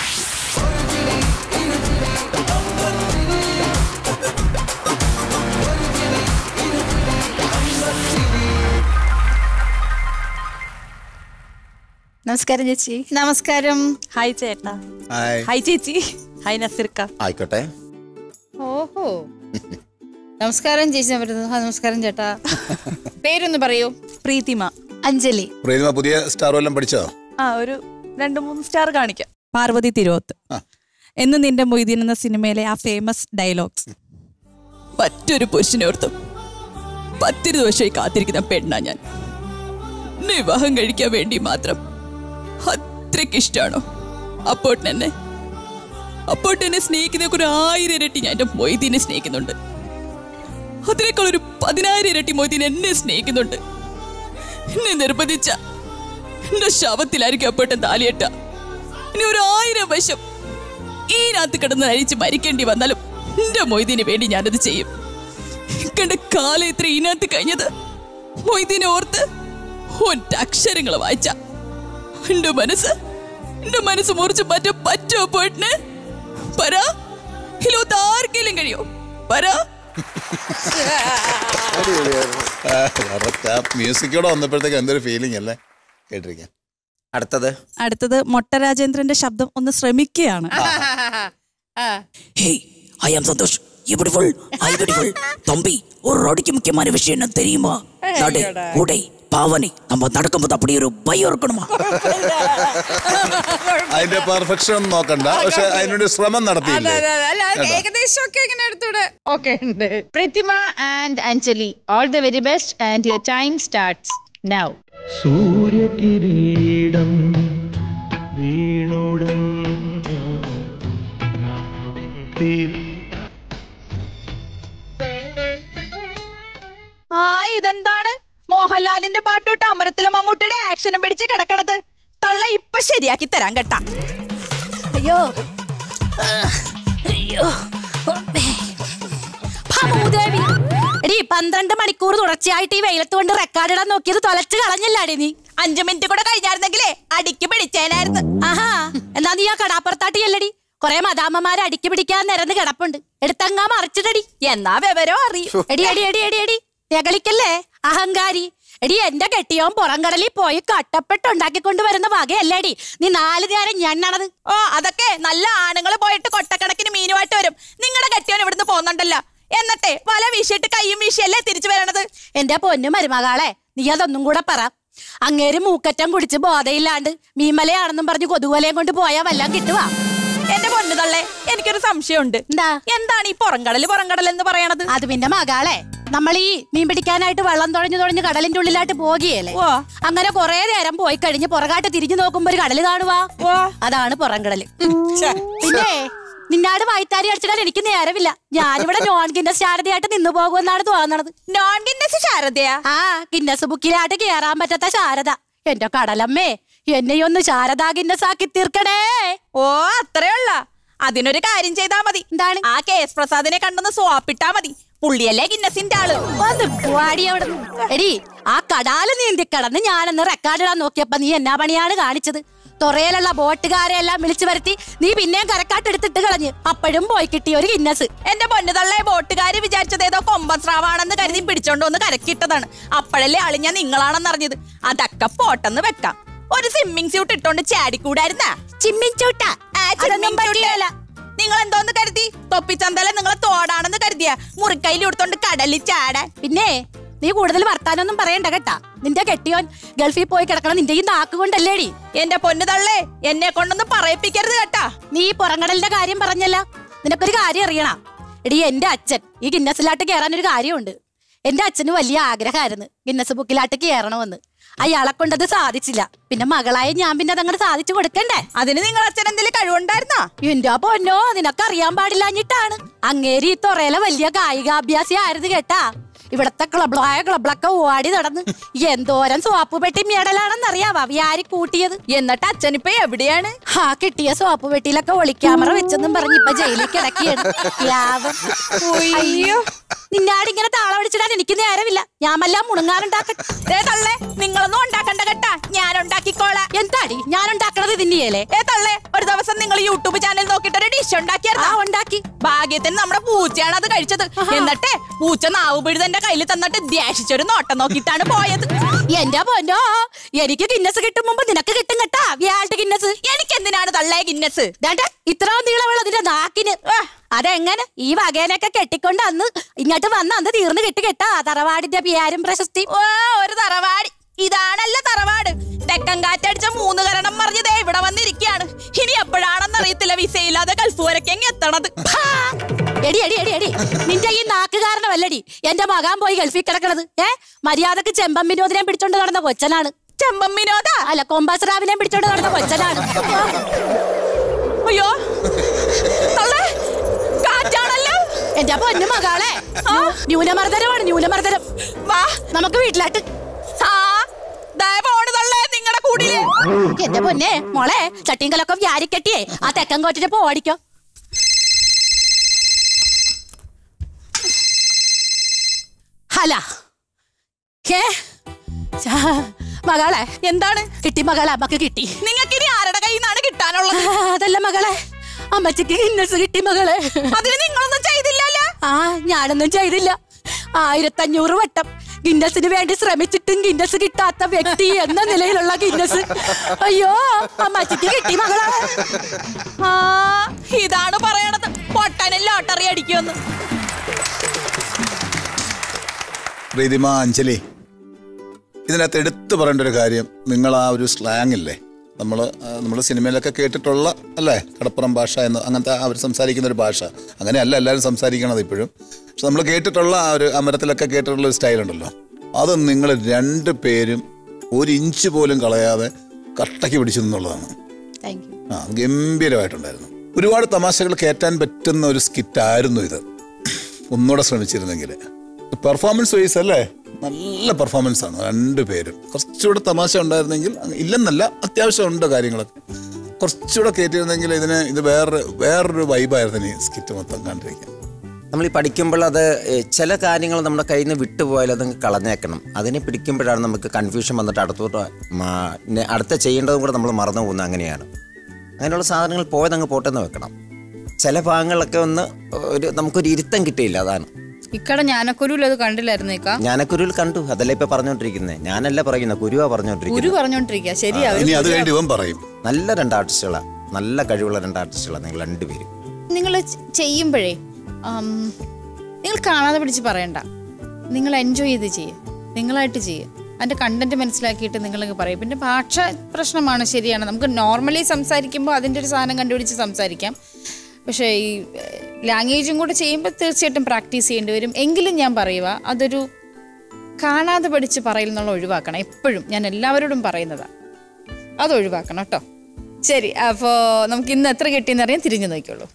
നമസ്കാരം ചേച്ചി നമസ്കാരം ഹായ് ചേട്ടാ ഹായ് ഹായ് ചേച്ചി ഹായ് നസിർക്ക ആയിക്കോട്ടെ ഓഹോ നമസ്കാരം ചേച്ചി ഞാൻ വരുന്നു. ആ, നമസ്കാരം ചേട്ടാ പേരൊന്ന് പറയൂ പ്രീതിമ അഞ്ജലി പ്രീതിമ പുതിയ സ്റ്റാർ വല്ലതും പഠിച്ചോ ആ ഒരു രണ്ട് മൂന്ന് സ്റ്റാർ കാണിക്കാം പാർവതി തിരുവോത്ത് ആ. എന്ന് നിന്റെ മൊയ്തീൻ എന്ന സിനിമയിലെ ആ ഫേമസ് ഡയലോഗ്സ് മറ്റൊരു പുരുഷനോർത്തും പത്തിരു ദിവസമായി കാത്തിരിക്കുന്ന പെണ്ണാ ഞാൻ വിവാഹം കഴിക്കാൻ വേണ്ടി മാത്രം അത്രയ്ക്ക് ഇഷ്ടമാണോ അപ്പോട്ടെന്നെ അപ്പോട്ടെന്നെ സ്നേഹിക്കുന്ന ഒരു ആയിരം ഇരട്ടി ഞാൻ എൻ്റെ മൊയ്തീനെ സ്നേഹിക്കുന്നുണ്ട് അതിനേക്കാൾ ഒരു പതിനായിരം ഇരട്ടി മൊയ്തീൻ എന്നെ സ്നേഹിക്കുന്നുണ്ട് എന്നെ നിർബന്ധിച്ച എന്റെ ശവത്തിലായിരിക്കും അപ്പോട്ടെ താലിയട്ട ഇനി ഒരു ആയിരം വശം ഈനകത്ത് കിടന്ന് അഴിച്ച് മരിക്കേണ്ടി വന്നാലും എന്റെ മൊയ്തീന് വേണ്ടി ഞാനത് ചെയ്യും കണ്ട കാലം ഇത്ര ഈനകത്ത് കഴിഞ്ഞത് മൊയ്തീനെ ഓർത്ത് ഒറ്റ അക്ഷരങ്ങൾ വായിച്ച എന്റെ മനസ്സ് എന്റെ മനസ്സ് മുറിച്ച് മാറ്റാൻ പറ്റുമോ പോയിട്ടിന് പറ ഇലോത്ത് ആർക്കെങ്കിലും കഴിയോ പറ മ്യൂസിക്കോടെ വന്നപ്പോഴത്തേക്ക് എന്തൊരു ഫീലിംഗ് അല്ലേ കേട്ടിരിക്കാൻ അടുത്തത് അടുത്തത് മൊട്ട രാജേന്ദ്രന്റെ ശബ്ദം ഒന്ന് ശ്രമിക്കുകയാണ് ஹேய் ஐ ஆம் சந்தோஷ் பியூட்டிஃபுல் ஐ பியூட்டிஃபுல் தம்பி ஒரு அடிக்கு முக்கியமான விஷயம் என்ன தெரியுமா நடை உடை பாவனை நம்ம நடக்கும்போது அப்படி ஒரு பயம் இருக்கணுமா അതിന്റെ പെർഫെക്ഷൻ ഒന്നും നോക്കണ്ട പക്ഷെ അതിനൊരു ശ്രമം നടത്തിയില്ലേ കേട്ടോ? ഏകദേശം ഒക്കെ ഇങ്ങനെ എടുത്തൂടെ ഓക്കെ ഉണ്ട് Prathima and Anjali all the very best and your time starts now സൂര്യകിരീടം വീണുടൻ ആ ഇതെന്താണ് മോഹൻലാലിന്റെ പാട്ടോട്ട് അമരത്തിലെ മമ്മൂട്ടിയുടെ ആക്ഷനും പിടിച്ച് കിടക്കണത് തള്ള ഇപ്പൊ ശരിയാക്കി തരാൻ കേട്ടാ അയ്യോ അയ്യോ ഭൂദേവി എടി പന്ത്രണ്ട് മണിക്കൂർ തുടർച്ചയായിട്ട് ഈ വെയിലത്ത് കൊണ്ട് റെക്കോർഡ് ഇടാൻ നോക്കിയത് തൊലച്ച് കളഞ്ഞില്ലാടി നീ അഞ്ചു മിനിറ്റ് കൂടെ കഴിഞ്ഞായിരുന്നെങ്കിലേ അടിക്ക് പിടിച്ചേനായിരുന്നു ആഹാ എന്നാ നീ ആ കടാപ്പുറത്താട്ടിയല്ലടി കൊറേ മദാമ്മമാരെ അടിക്ക് പിടിക്കാൻ നിരന്ന് കിടപ്പുണ്ട് എടുത്തങ്ങാ മറിച്ചിട്ടടി എന്നാ വിവരം അറിയും എടി എടി എടി എടി എടി ഞകളിക്കല്ലേ അഹങ്കാരി എടി എന്റെ കെട്ടിയോൻ പുറംകടലിൽ പോയി കട്ടപ്പെട്ടുണ്ടാക്കിക്കൊണ്ട് വരുന്ന വകയല്ലേടി നീ നാല് നേരം ഞണ്ണണത് ഓ അതൊക്കെ നല്ല ആണുങ്ങൾ പോയിട്ട് കൊട്ടക്കണക്കിന് മീനുമായിട്ട് വരും നിങ്ങളുടെ കെട്ടിയോൻ ഇവിടുന്ന് പോകുന്നുണ്ടല്ലോ എന്നിട്ടേ വല വീശിയിട്ട് കയ്യും വീശിയല്ലേ തിരിച്ചു വരണത് എന്റെ പൊന്നു മരുമകളെ നീ അതൊന്നും കൂടെ പറ അങ്ങേര് മൂക്കറ്റം കുടിച്ച് ബോധയില്ലാണ്ട് മീമലയാണെന്നും പറഞ്ഞ് കൊതുകുവലയും കൊണ്ട് പോയാ വല്ലതും കിട്ടുവാ എന്റെ പൊന്നു തള്ളേ എനിക്കൊരു സംശയമുണ്ട് എന്താ എന്താണ് ഈ പുറംകടല് പുറംകടൽ എന്ന് പറയണത് അത് പിന്നെ മകളെ നമ്മൾ ഈ മീൻ പിടിക്കാനായിട്ട് വെള്ളം തുഴഞ്ഞു തുഴഞ്ഞ് കടലിന്റെ ഉള്ളിലായിട്ട് പോകുകയല്ലേ ഓ. അങ്ങനെ കുറെ നേരം പോയി കഴിഞ്ഞ് പുറകാട്ട് തിരിഞ്ഞു നോക്കുമ്പോ ഒരു കടല് കാണുവാ അതാണ് പുറംകടല് പിന്നെ നിന്നാട് വായ്ത്താരി അടിച്ചിടാൻ എനിക്ക് നേരമില്ല ഞാനിവിടെ നോൺ ഗിന്നസ് ശാരദയായിട്ട് നിന്നു പോകുമെന്നാണ് തോന്നണത് നോൺ ഗിന്നസ് ശാരദയാ ആ ഗിന്നസ് ബുക്കിലായിട്ട് കേറാൻ പറ്റാത്ത ശാരദ എന്റെ കടലമ്മേ എന്നെയൊന്ന് ശാരദാ ഗിന്നസ് ആക്കി തീർക്കണേ ഓ അത്രേ ഉള്ള അതിനൊരു കാര്യം ചെയ്താ മതി എന്താണ്? ആ കെ എസ് പ്രസാദിനെ കണ്ടൊന്ന് സ്വാപ്പിട്ടാ മതി പുള്ളിയല്ലേ ഗിന്നസിന്റെ ആള് ഒന്ന് പോവാടി അവിടുന്ന്. എടി ആ കടാല് നീന്തി കടന്ന് ഞാനന്ന് റെക്കോർഡിടാൻ നോക്കിയപ്പോ നീ എന്നാ പണിയാണ് കാണിച്ചത് തൊറയിലുള്ള ബോട്ടുകാരെ എല്ലാം വിളിച്ചു വരുത്തി നീ പിന്നെയും കരക്കാട്ടെടുത്തിട്ട് കളഞ്ഞ് അപ്പോഴും പോയി കിട്ടിയ ഒരു ഗിന്നസ് എന്റെ പൊന്നുതള്ളെ ബോട്ടുകാര് വിചാരിച്ചത് ഏതോ കൊമ്പൻ സ്രാവാണെന്ന് കരുതി പിടിച്ചോണ്ട് വന്ന് കരക്കിട്ടതാണ് അപ്പോഴല്ലേ ആള് ഞാൻ നിങ്ങളാണെന്ന് അറിഞ്ഞത് അതൊക്കെ പോട്ടെന്ന് വെക്കാം ഒരു സ്വിമ്മിങ് സ്യൂട്ട് ഇട്ടോണ്ട് ചാടിക്കൂടായിരുന്നാ ചിമ്മിച്ചൂട്ട അതൊന്നും പറ്റിയല്ല നിങ്ങൾ എന്തോന്ന് കരുതി തൊപ്പിച്ചന്തല നിങ്ങളെ തോടാണെന്ന് കരുതിയ മുറിക്കൈയിൽ എടുത്തോണ്ട് കടലിൽ ചാടാൻ പിന്നെ നീ കൂടുതൽ വർത്താനൊന്നും പറയണ്ട കേട്ടാ നിന്റെ കെട്ടിയോൻ ഗൾഫിൽ പോയി കിടക്കണം നിന്റെ ഈ നാക്ക് കൊണ്ടല്ലേടി എന്റെ പൊന്നുതള്ളേ എന്നെ കൊണ്ടൊന്ന് പറയിപ്പിക്കരുത് കേട്ടാ നീ ഈ പുറംകടലിന്റെ കാര്യം പറഞ്ഞല്ല നിനക്കൊരു കാര്യം അറിയണ എടി എന്റെ അച്ഛൻ ഈ ഗിന്നസിലാട്ട് കയറാൻ ഒരു കാര്യമുണ്ട് എന്റെ അച്ഛന് വലിയ ആഗ്രഹമായിരുന്നു ഗിന്നസ് ബുക്കിലാട്ട് കയറണമെന്ന് അയാളെ കൊണ്ടത് സാധിച്ചില്ല പിന്നെ മകളായ ഞാൻ പിന്നെ അതങ്ങോട്ട് സാധിച്ചു കൊടുക്കണ്ടേ അതിന് നിങ്ങൾ അച്ഛൻ എന്തെങ്കിലും കഴിവുണ്ടായിരുന്നാ എന്റെ പൊന്നോ നിനക്കറിയാൻ പാടില്ലാഞ്ഞിട്ടാണ് അങ്ങേരി ഈ തൊറയിലെ വലിയ കായികാഭ്യാസി ആയിരുന്നു കേട്ടാ ഇവിടത്തെ ക്ലബ്ബായ ക്ലബ്ബിലൊക്കെ ഓടി നടന്ന് എന്തോരം സോപ്പ് പെട്ടി മേടലാണെന്നറിയാവാ വ്യാരി കൂട്ടിയത് എന്നിട്ട് അച്ഛനിപ്പോ എവിടെയാണ് ആ കിട്ടിയ സോപ്പ് പെട്ടിയിലൊക്കെ ഒളിക്യാമറ വെച്ചെന്നും പറഞ്ഞ് ഇപ്പൊ ജയിലിൽ കിടക്കിയാണ് ലാഭം അയ്യോ നിന്നാട് ഇങ്ങനെ താളം അടിച്ചിടാൻ എനിക്ക് നേരമില്ല ഞാൻ വല്ല മുണുങ്ങാറുണ്ടാക്കട്ടെ തള്ളേ നിങ്ങളൊന്നും ഉണ്ടാക്കണ്ട കേട്ടാ ഞാൻ ഉണ്ടാക്കിക്കോളാം എന്താടി ഞാൻ ഉണ്ടാക്കണത് ഇതിന്റെയല്ലേ ഏ തള്ളേ ഒരു ദിവസം നിങ്ങൾ യൂട്യൂബ് ചാനൽ നോക്കിയിട്ട് ഒരു ഡിഷ് ആ ഉണ്ടാക്കിയായിരുന്നു ഉണ്ടാക്കി ഭാഗ്യത്തിന് നമ്മുടെ പൂച്ചയാണ് അത് കഴിച്ചത് എന്നിട്ട് പൂച്ച നാവ് പിഴുതെന്റെ കയ്യിൽ തന്നിട്ട് ദ്വേഷിച്ചൊരു നോട്ടം നോക്കിയിട്ടാണ് പോയത് എന്റെ പൊന്നോ എനിക്ക് ഗിന്നസ് കിട്ടും മുമ്പ് നിനക്ക് കിട്ടും കേട്ടാ വ്യാഴ്ച ഗിന്നസ് എനിക്ക് എന്തിനാണ് തള്ളേ ഗിന്നസ് ദാണ്ട ഇത്രയും നീളമുള്ള അതിന്റെ നാക്കിന് ആ, അതെങ്ങനെ ഈ വകേനൊക്കെ കെട്ടിക്കൊണ്ട് അന്ന് ഇങ്ങോട്ട് വന്ന് അന്ന് തീർന്നു കിട്ടി കേട്ടാ തറവാടിന്റെ പിയാരും പ്രശസ്തി ഓ ഒരു തറവാട് ഇതാണല്ല തറവാട് തെക്കൻ കാറ്റടിച്ച മൂന്ന് കരണം മറിഞ്ഞതേ ഇവിടെ വന്നിരിക്കുകയാണ് ഇനി എപ്പോഴാണെന്ന് അറിയത്തില്ല വിസയില്ലാതെ ഗൾഫ് വരയ്ക്കെങ്ങ് എത്തണത് ഹാ! എടി എടി എടി എടി നിന്റെ ഈ നാക്ക് കാരണമല്ലടി എന്റെ മകാൻ പോയി ഗൾഫിൽ കിടക്കണത് ഏ മര്യാദക്ക് ചെമ്പൻ വിനോദിനെ പിടിച്ചോണ്ട് നടന്ന കൊച്ചനാണ് ചെമ്പം വിനോദ അല്ല കൊമ്പാസ്രാവിനെ പിടിച്ചോണ്ട് നടന്ന കൊച്ചനാണ് അയ്യോ തള്ളേ കാറ്റാണല്ലോ എന്റെ പൊന്നു മകളെ ന്യൂനമർദ്ദനമാണ് ന്യൂനമർദ്ദനം വാ നമുക്ക് വീട്ടിലാട്ട് ആ ദയ പോണ് തള്ളേ നിങ്ങളുടെ കൂടിയില്ലേ എന്റെ പൊന്നെ മോളെ ചട്ടിയും കലൊക്കെ വ്യാരിക്കെട്ടിയേ ആ തെക്കൻ കോറ്റിട്ട് പോടിക്കോ ഹല ഹേ ഛാ, മകളെ എന്താണ് കിട്ടി മകളെ അമ്മക്ക് കിട്ടി നിങ്ങൾക്ക് ഇനി ആരുടെ കയ്യിൽ നിന്നാണ് കിട്ടാനുള്ളത് അതല്ല മകളെ അമ്മച്ചിക്ക് ഗിന്നസ് കിട്ടി മകളെ അതിന് നിങ്ങളൊന്നും ചെയ്തില്ലല്ലോ ആ ഞാനൊന്നും ചെയ്തില്ല ആയിരത്തഞ്ഞൂറ് വട്ടം ഗിന്നസിന് വേണ്ടി ശ്രമിച്ചിട്ടും ഗിന്നസ് കിട്ടാത്ത വ്യക്തി എന്ന നിലയിലുള്ള ഗിന്നസ് അയ്യോ അമ്മച്ചിക്ക് കിട്ടി മകളെ ആ ഇതാണ് പറയണത് പൊട്ടനിൽ ലോട്ടറി അടിക്കുമെന്ന് പ്രീതിമ അഞ്ജലി ഇതിനകത്ത് എടുത്തു പറയേണ്ട ഒരു കാര്യം നിങ്ങൾ ആ ഒരു സ്ലാങ് ഇല്ലേ നമ്മൾ നമ്മൾ സിനിമയിലൊക്കെ കേട്ടിട്ടുള്ള അല്ലേ കടപ്പുറം ഭാഷ എന്ന് അങ്ങനത്തെ അവർ സംസാരിക്കുന്ന ഒരു ഭാഷ അങ്ങനെയല്ല എല്ലാവരും സംസാരിക്കണത് ഇപ്പോഴും പക്ഷെ നമ്മൾ കേട്ടിട്ടുള്ള ആ ഒരു അമരത്തിലൊക്കെ കേട്ടിട്ടുള്ള ഒരു സ്റ്റൈൽ ഉണ്ടല്ലോ അത് നിങ്ങൾ രണ്ട് പേരും ഒരു ഇഞ്ച് പോലും കളയാതെ കട്ടയ്ക്ക് പിടിച്ചു എന്നുള്ളതാണ് താങ്ക് യു ആ ഗംഭീരമായിട്ടുണ്ടായിരുന്നു ഒരുപാട് തമാശകൾ കയറ്റാൻ പറ്റുന്ന ഒരു സ്കിറ്റായിരുന്നു ഇത് ഒന്നുകൂടെ ശ്രമിച്ചിരുന്നെങ്കിൽ പെർഫോമൻസ് വൈസ് അല്ലേ നല്ല പെർഫോമൻസ് ആണ് രണ്ടുപേരും കുറച്ചുകൂടെ തമാശ ഉണ്ടായിരുന്നെങ്കിൽ അങ്ങ് ഇല്ലെന്നല്ല അത്യാവശ്യം ഉണ്ട് കാര്യങ്ങളൊക്കെ കുറച്ചുകൂടെ കയറ്റിയിരുന്നെങ്കിൽ ഇതിന് ഇത് വേറൊരു വേറൊരു വൈബായിരുന്നു ഈ സ്കിറ്റ് മൊത്തം കണ്ടിരിക്കാൻ നമ്മൾ ഈ പഠിക്കുമ്പോൾ അത് ഏ, ചില കാര്യങ്ങൾ നമ്മുടെ കയ്യിൽ നിന്ന് വിട്ടുപോയാൽ അത് കളഞ്ഞേക്കണം അതിനെ പിടിക്കുമ്പോഴാണ് നമുക്ക് കൺഫ്യൂഷൻ വന്നിട്ട് അടുത്തോട്ട് മാ- നെ- അടുത്ത ചെയ്യേണ്ടതും കൂടെ നമ്മൾ മറന്നു പോകുന്നത് അങ്ങനെയാണ് അങ്ങനെയുള്ള സാധനങ്ങൾ പോയതങ്ങ് പോട്ടെന്ന് വെക്കണം ചില ഭാഗങ്ങളിലൊക്കെ ഒന്ന് ഒരു നമുക്കൊരു ഇരുത്തം കിട്ടിയില്ല അതാണ് ഇക്കട ഞാനക്കുരുവിൽ അത് കണ്ടില്ലായിരുന്നു ഇക്ക ഞാനക്കുരുവിൽ കണ്ടു അതല്ല ഇപ്പൊ പറഞ്ഞോണ്ടിരിക്കുന്നത് ഞാനല്ല പറയുന്നത് കുരുവാ ഗുരു പറഞ്ഞോണ്ടിരിക്കുന്നത് പറഞ്ഞോണ്ടിരിക്കുക ശരിയാ ഇനി അത് വേണ്ടി ഇവൻ പറയും നല്ല രണ്ട് ആർട്ടിസ്റ്റുകളാണ് നല്ല കഴിവുള്ള രണ്ട് ആർട്ടിസ്റ്റുകളാണ് നിങ്ങൾ രണ്ടുപേരും നിങ്ങൾ ചെയ്യുമ്പോഴേ ആം, നിങ്ങൾ കാണാതെ പിടിച്ച് പറയണ്ട നിങ്ങൾ എൻജോയ് ചെയ്ത് ചെയ്യുക നിങ്ങളായിട്ട് ചെയ്യുക അതിൻ്റെ കണ്ടന്റ് മനസ്സിലാക്കിയിട്ട് നിങ്ങളങ്ങ് പറയും പിന്നെ ഭാഷ പ്രശ്നമാണ് ശരിയാണ് നമുക്ക് നോർമലി സംസാരിക്കുമ്പോൾ അതിൻ്റെ ഒരു സാധനം കണ്ടുപിടിച്ച് സംസാരിക്കാം പക്ഷേ ഈ ലാംഗ്വേജും കൂടെ ചെയ്യുമ്പോൾ തീർച്ചയായിട്ടും പ്രാക്ടീസ് ചെയ്യേണ്ടി വരും എങ്കിലും ഞാൻ പറയുക അതൊരു കാണാതെ പഠിച്ച് പറയൽ എന്നുള്ള ഒഴിവാക്കണം എപ്പോഴും ഞാൻ എല്ലാവരോടും പറയുന്നതാണ് അത് ഒഴിവാക്കണം കേട്ടോ ശരി അപ്പോൾ നമുക്ക് ഇന്ന് എത്ര കിട്ടിയെന്ന് അറിയാൻ തിരിഞ്ഞു നോക്കിയോളൂ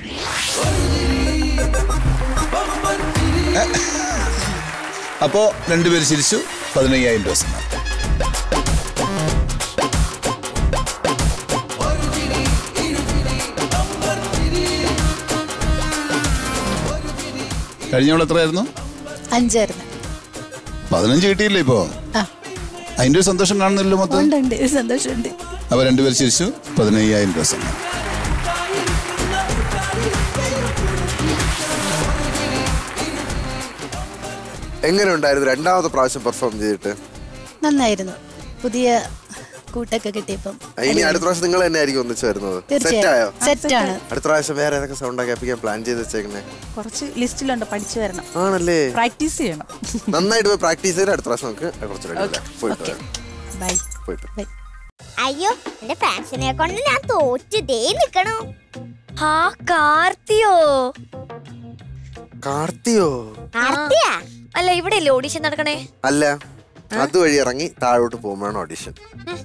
അപ്പോൾ രണ്ടുപേര് ചിരിച്ചു പതിനയ്യായിരം രൂപ സമ്മാനം കഴിഞ്ഞവൾ എത്രയായിരുന്നു അഞ്ചായിരുന്നു പതിനഞ്ച് കിട്ടിയില്ലേ ഇപ്പോ ആ. അതിന്റെ ഒരു സന്തോഷം കാണുന്നില്ലല്ലോ മൊത്തം ഉണ്ട് ഉണ്ട് സന്തോഷമുണ്ട് അപ്പൊ രണ്ടുപേർ ചിരിച്ചു പതിനയ്യായിരം രൂപ സമ്മാനം എങ്ങനെ ഉണ്ടായിരുന്നു രണ്ടാമത്തെ പ്രാവശ്യം പെർഫോം ചെയ്തിട്ട് നന്നായിരുന്നു പുതിയ കൂട്ടൊക്കെ കിട്ടിയപ്പം ഇനി അടുത്ത പ്രാവശ്യം നിങ്ങൾ തന്നെ ആയിരിക്കും ഒന്നിച്ച് വരുന്നത് സെറ്റ് ആയോ തീർച്ചയായും സെറ്റാണ് അടുത്ത പ്രാവശ്യം വേറെ ഏതൊക്കെ സൗണ്ട് കേൾപ്പിക്കാൻ പ്ലാൻ ചെയ്ത് വെച്ചേക്കണേ കുറച്ച് ലിസ്റ്റിലുണ്ട് പഠിച്ചു വരണം ആണല്ലേ പ്രാക്ടീസ് ചെയ്യണം നന്നായിട്ട് പോയി പ്രാക്ടീസ് ചെയ്ത് അടുത്ത പ്രാവശ്യം നമുക്ക് കുറച്ച് ready ആക്കാം. പോയിട്ട് വരാം. ബൈ പോയിട്ട് വരാം. അയ്യോ എന്റെ ഫാൻസിനെ കൊണ്ട് ഞാൻ തോറ്റ് ദേ നിക്കണു ആ കാർത്തിയോ കാർത്തിയോ കാർത്തിയാ അല്ല ഇവിടെ അല്ലേ ഓഡിഷൻ നടക്കണേ അല്ല അതുവഴി ഇറങ്ങി താഴോട്ട് പോകുമ്പോഴാണ് ഓഡിഷൻ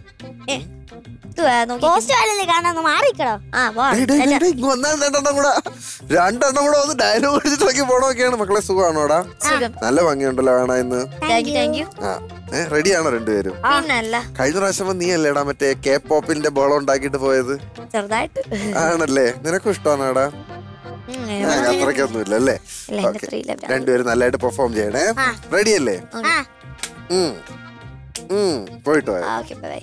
പോസ്റ്റ് വാലല്ലേ കാണാന്ന് മാറിക്കടോ ആ വാ രണ്ടെണ്ണം കൂടെ രണ്ടെണ്ണം കൂടെ വന്ന് ഡയലോഗ് അടിച്ചിട്ട് നോക്കി പോണൊക്കെയാണ് മക്കളെ സുഖമാണോടാ സുഖം. നല്ല ഭംഗിയുണ്ടല്ലോ കാണാ ഇന്ന് താങ്ക് യു താങ്ക് യു ആ ഏ റെഡിയാണോ രണ്ടുപേരും പിന്നല്ല കഴിഞ്ഞ പ്രാവശ്യം നീ അല്ലേടാ മറ്റേ കെ പോപ്പിന്റെ ബോളം ഉണ്ടാക്കിയിട്ട് പോയത് ചെറുതായിട്ട് ആണല്ലേ നിനക്കും ഇഷ്ടമാണോടാ ഉം, അത്രയ്ക്കൊന്നും ഇല്ല അല്ലേ ഇല്ല, എന്റെ ഓക്കെ പ്രിയിലെ ഭ്രാന്ത്. രണ്ടുപേരും നല്ലതായിട്ട് പെർഫോം ചെയ്യണേ റെഡി അല്ലേ ആ ഉം. ഉം. പോയിട്ട് പോയോ ഓക്കെ ബൈ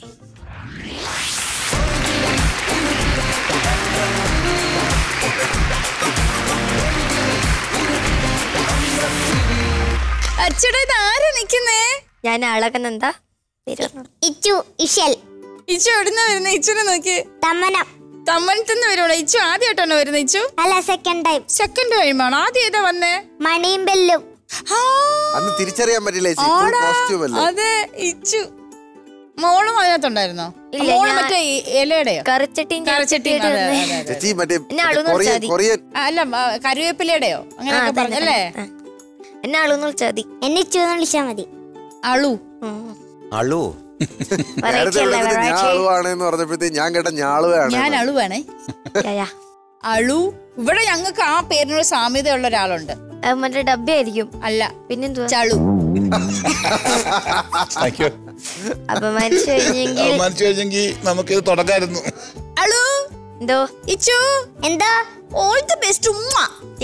അച്ചടാ ഇത് ആരാ നിക്കുന്നേ ഞാൻ അളകനെന്താ ഇച്ചു ഇഷൽ ഇച്ചു എവിടുന്ന വരുന്ന ഇച്ചുനെ നോക്കി തമ്മനം തമ്മനത്തുനിന്ന് വരുവാണോ ഇച്ചു ആദ്യമായിട്ടാണോ വരുന്നത് ഇച്ചു അല്ല സെക്കൻഡ് ടൈം സെക്കൻഡ് ടൈമാണോ ആദ്യം ഏതാ വന്നേ മണിയും ബെല്ലും അന്ന് തിരിച്ചറിയാൻ പറ്റില്ല ചേച്ചി ഫുൾ ആടാ, കോസ്റ്റ്യൂം അല്ലേ അതെ ഇച്ചു മോളും അതിനകത്തുണ്ടായിരുന്നോ ഇല്ല, മോള് ഞാൻ- മറ്റേ ഈ ഇലയുടെയോ കറിച്ചട്ടിയും കറിച്ചട്ടിയും ചട്ടിയും അതെ, ഇട്ട് അതെ, അതെ. ചേച്ചി മറ്റേ എന്നെ അളൂന്ന് കൊറിയൻ വിളിച്ചാ മതി. കൊറിയൻ ആ, അല്ല ആ, കറിവേപ്പിലയുടെയോ അങ്ങനെയൊക്കെ ആ, തന്നെ, പറഞ്ഞല്ലേ തന്നെ. എന്നെ അളൂന്ന് വിളിച്ചാ മതി എന്നെ ഇച്ചു എന്ന് വിളിച്ചാ മതി അളു അളു നേരത്തെ Variety അല്ലേ, വിളിച്ചിട്ട് variety. ഞാളുവാണെന്ന് പറഞ്ഞപ്പോഴത്തേക്ക് ഞാൻ കേട്ട ഞാളുവാണ് ഞാൻ അളുവാണേ അളു ഇവിടെ ഞങ്ങൾക്ക് ആ പേരിനോട് സാമ്യതയുള്ള ഒരാളുണ്ട് മറ്റേ ഡബ്ബയായിരിക്കും അല്ല പിന്നെന്തുവാ ചളു താങ്ക് യു അപമാനിച്ചു കഴിഞ്ഞെങ്കിൽ മനസ്സ് കഴിഞ്ഞെങ്കിൽ നമുക്കിത് തുടക്കായിരുന്നു ഹലോ എന്തോ ഇച്ചു എന്താ ഓൾ ദി ബെസ്റ്റ് ഉമ്മ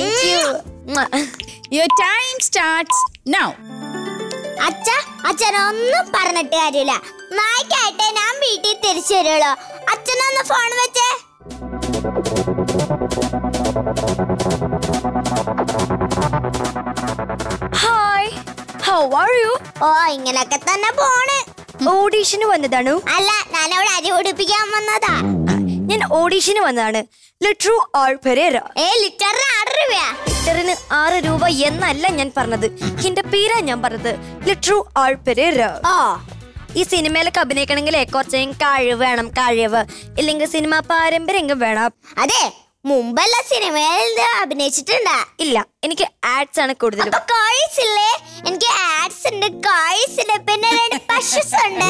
യുവർ ടൈം സ്റ്റാർട്ട്സ് നൗ അച്ഛ അച്ഛനൊന്നും പറഞ്ഞിട്ട് കാര്യമില്ല നായ്ക്കായിട്ടേ ഞാൻ വീട്ടിൽ തിരിച്ചു വരുള്ളൂ അച്ഛനൊന്ന് ഫോൺ വെച്ചേ ഹായ് ഹൗ ആർ യു ഓ ഇങ്ങനൊക്കെ തന്നെ പോണ് ഓഡീഷന് വന്നതാണോ അല്ല ഞാൻ അവിടെ അരി ഉടിപ്പിക്കാൻ വന്നതാ ഞാൻ ഓഡീഷന് വന്നതാണ് ലിട്രു ആൾ പെരേര ഏ ലിറ്ററിന് ആറ് രൂപയാ ലിറ്ററിന് ആറ് രൂപ എന്നല്ല ഞാൻ പറഞ്ഞത് എന്റെ പേരാ ഞാൻ പറഞ്ഞത് ലിട്രു ആൾ പെരേര ഓ ഈ സിനിമയിലൊക്കെ അഭിനയിക്കണമെങ്കിൽ കുറച്ചും കഴിവ് വേണം കഴിവ് ഇല്ലെങ്കിൽ സിനിമ പാരമ്പര്യം വേണം അതെ മുമ്പല്ല സിനിമയിൽ അഭിനയിച്ചിട്ടുണ്ടാ ഇല്ല എനിക്ക് ആഡ്സ് ആണ് കൂടുതലും അപ്പൊ കോഴ്സ് ഇല്ലേ എനിക്ക് ആഡ്സ് ഉണ്ട് കോഴ്സ് ഉണ്ട് പിന്നെ രണ്ട് പശുസ് ഉണ്ട്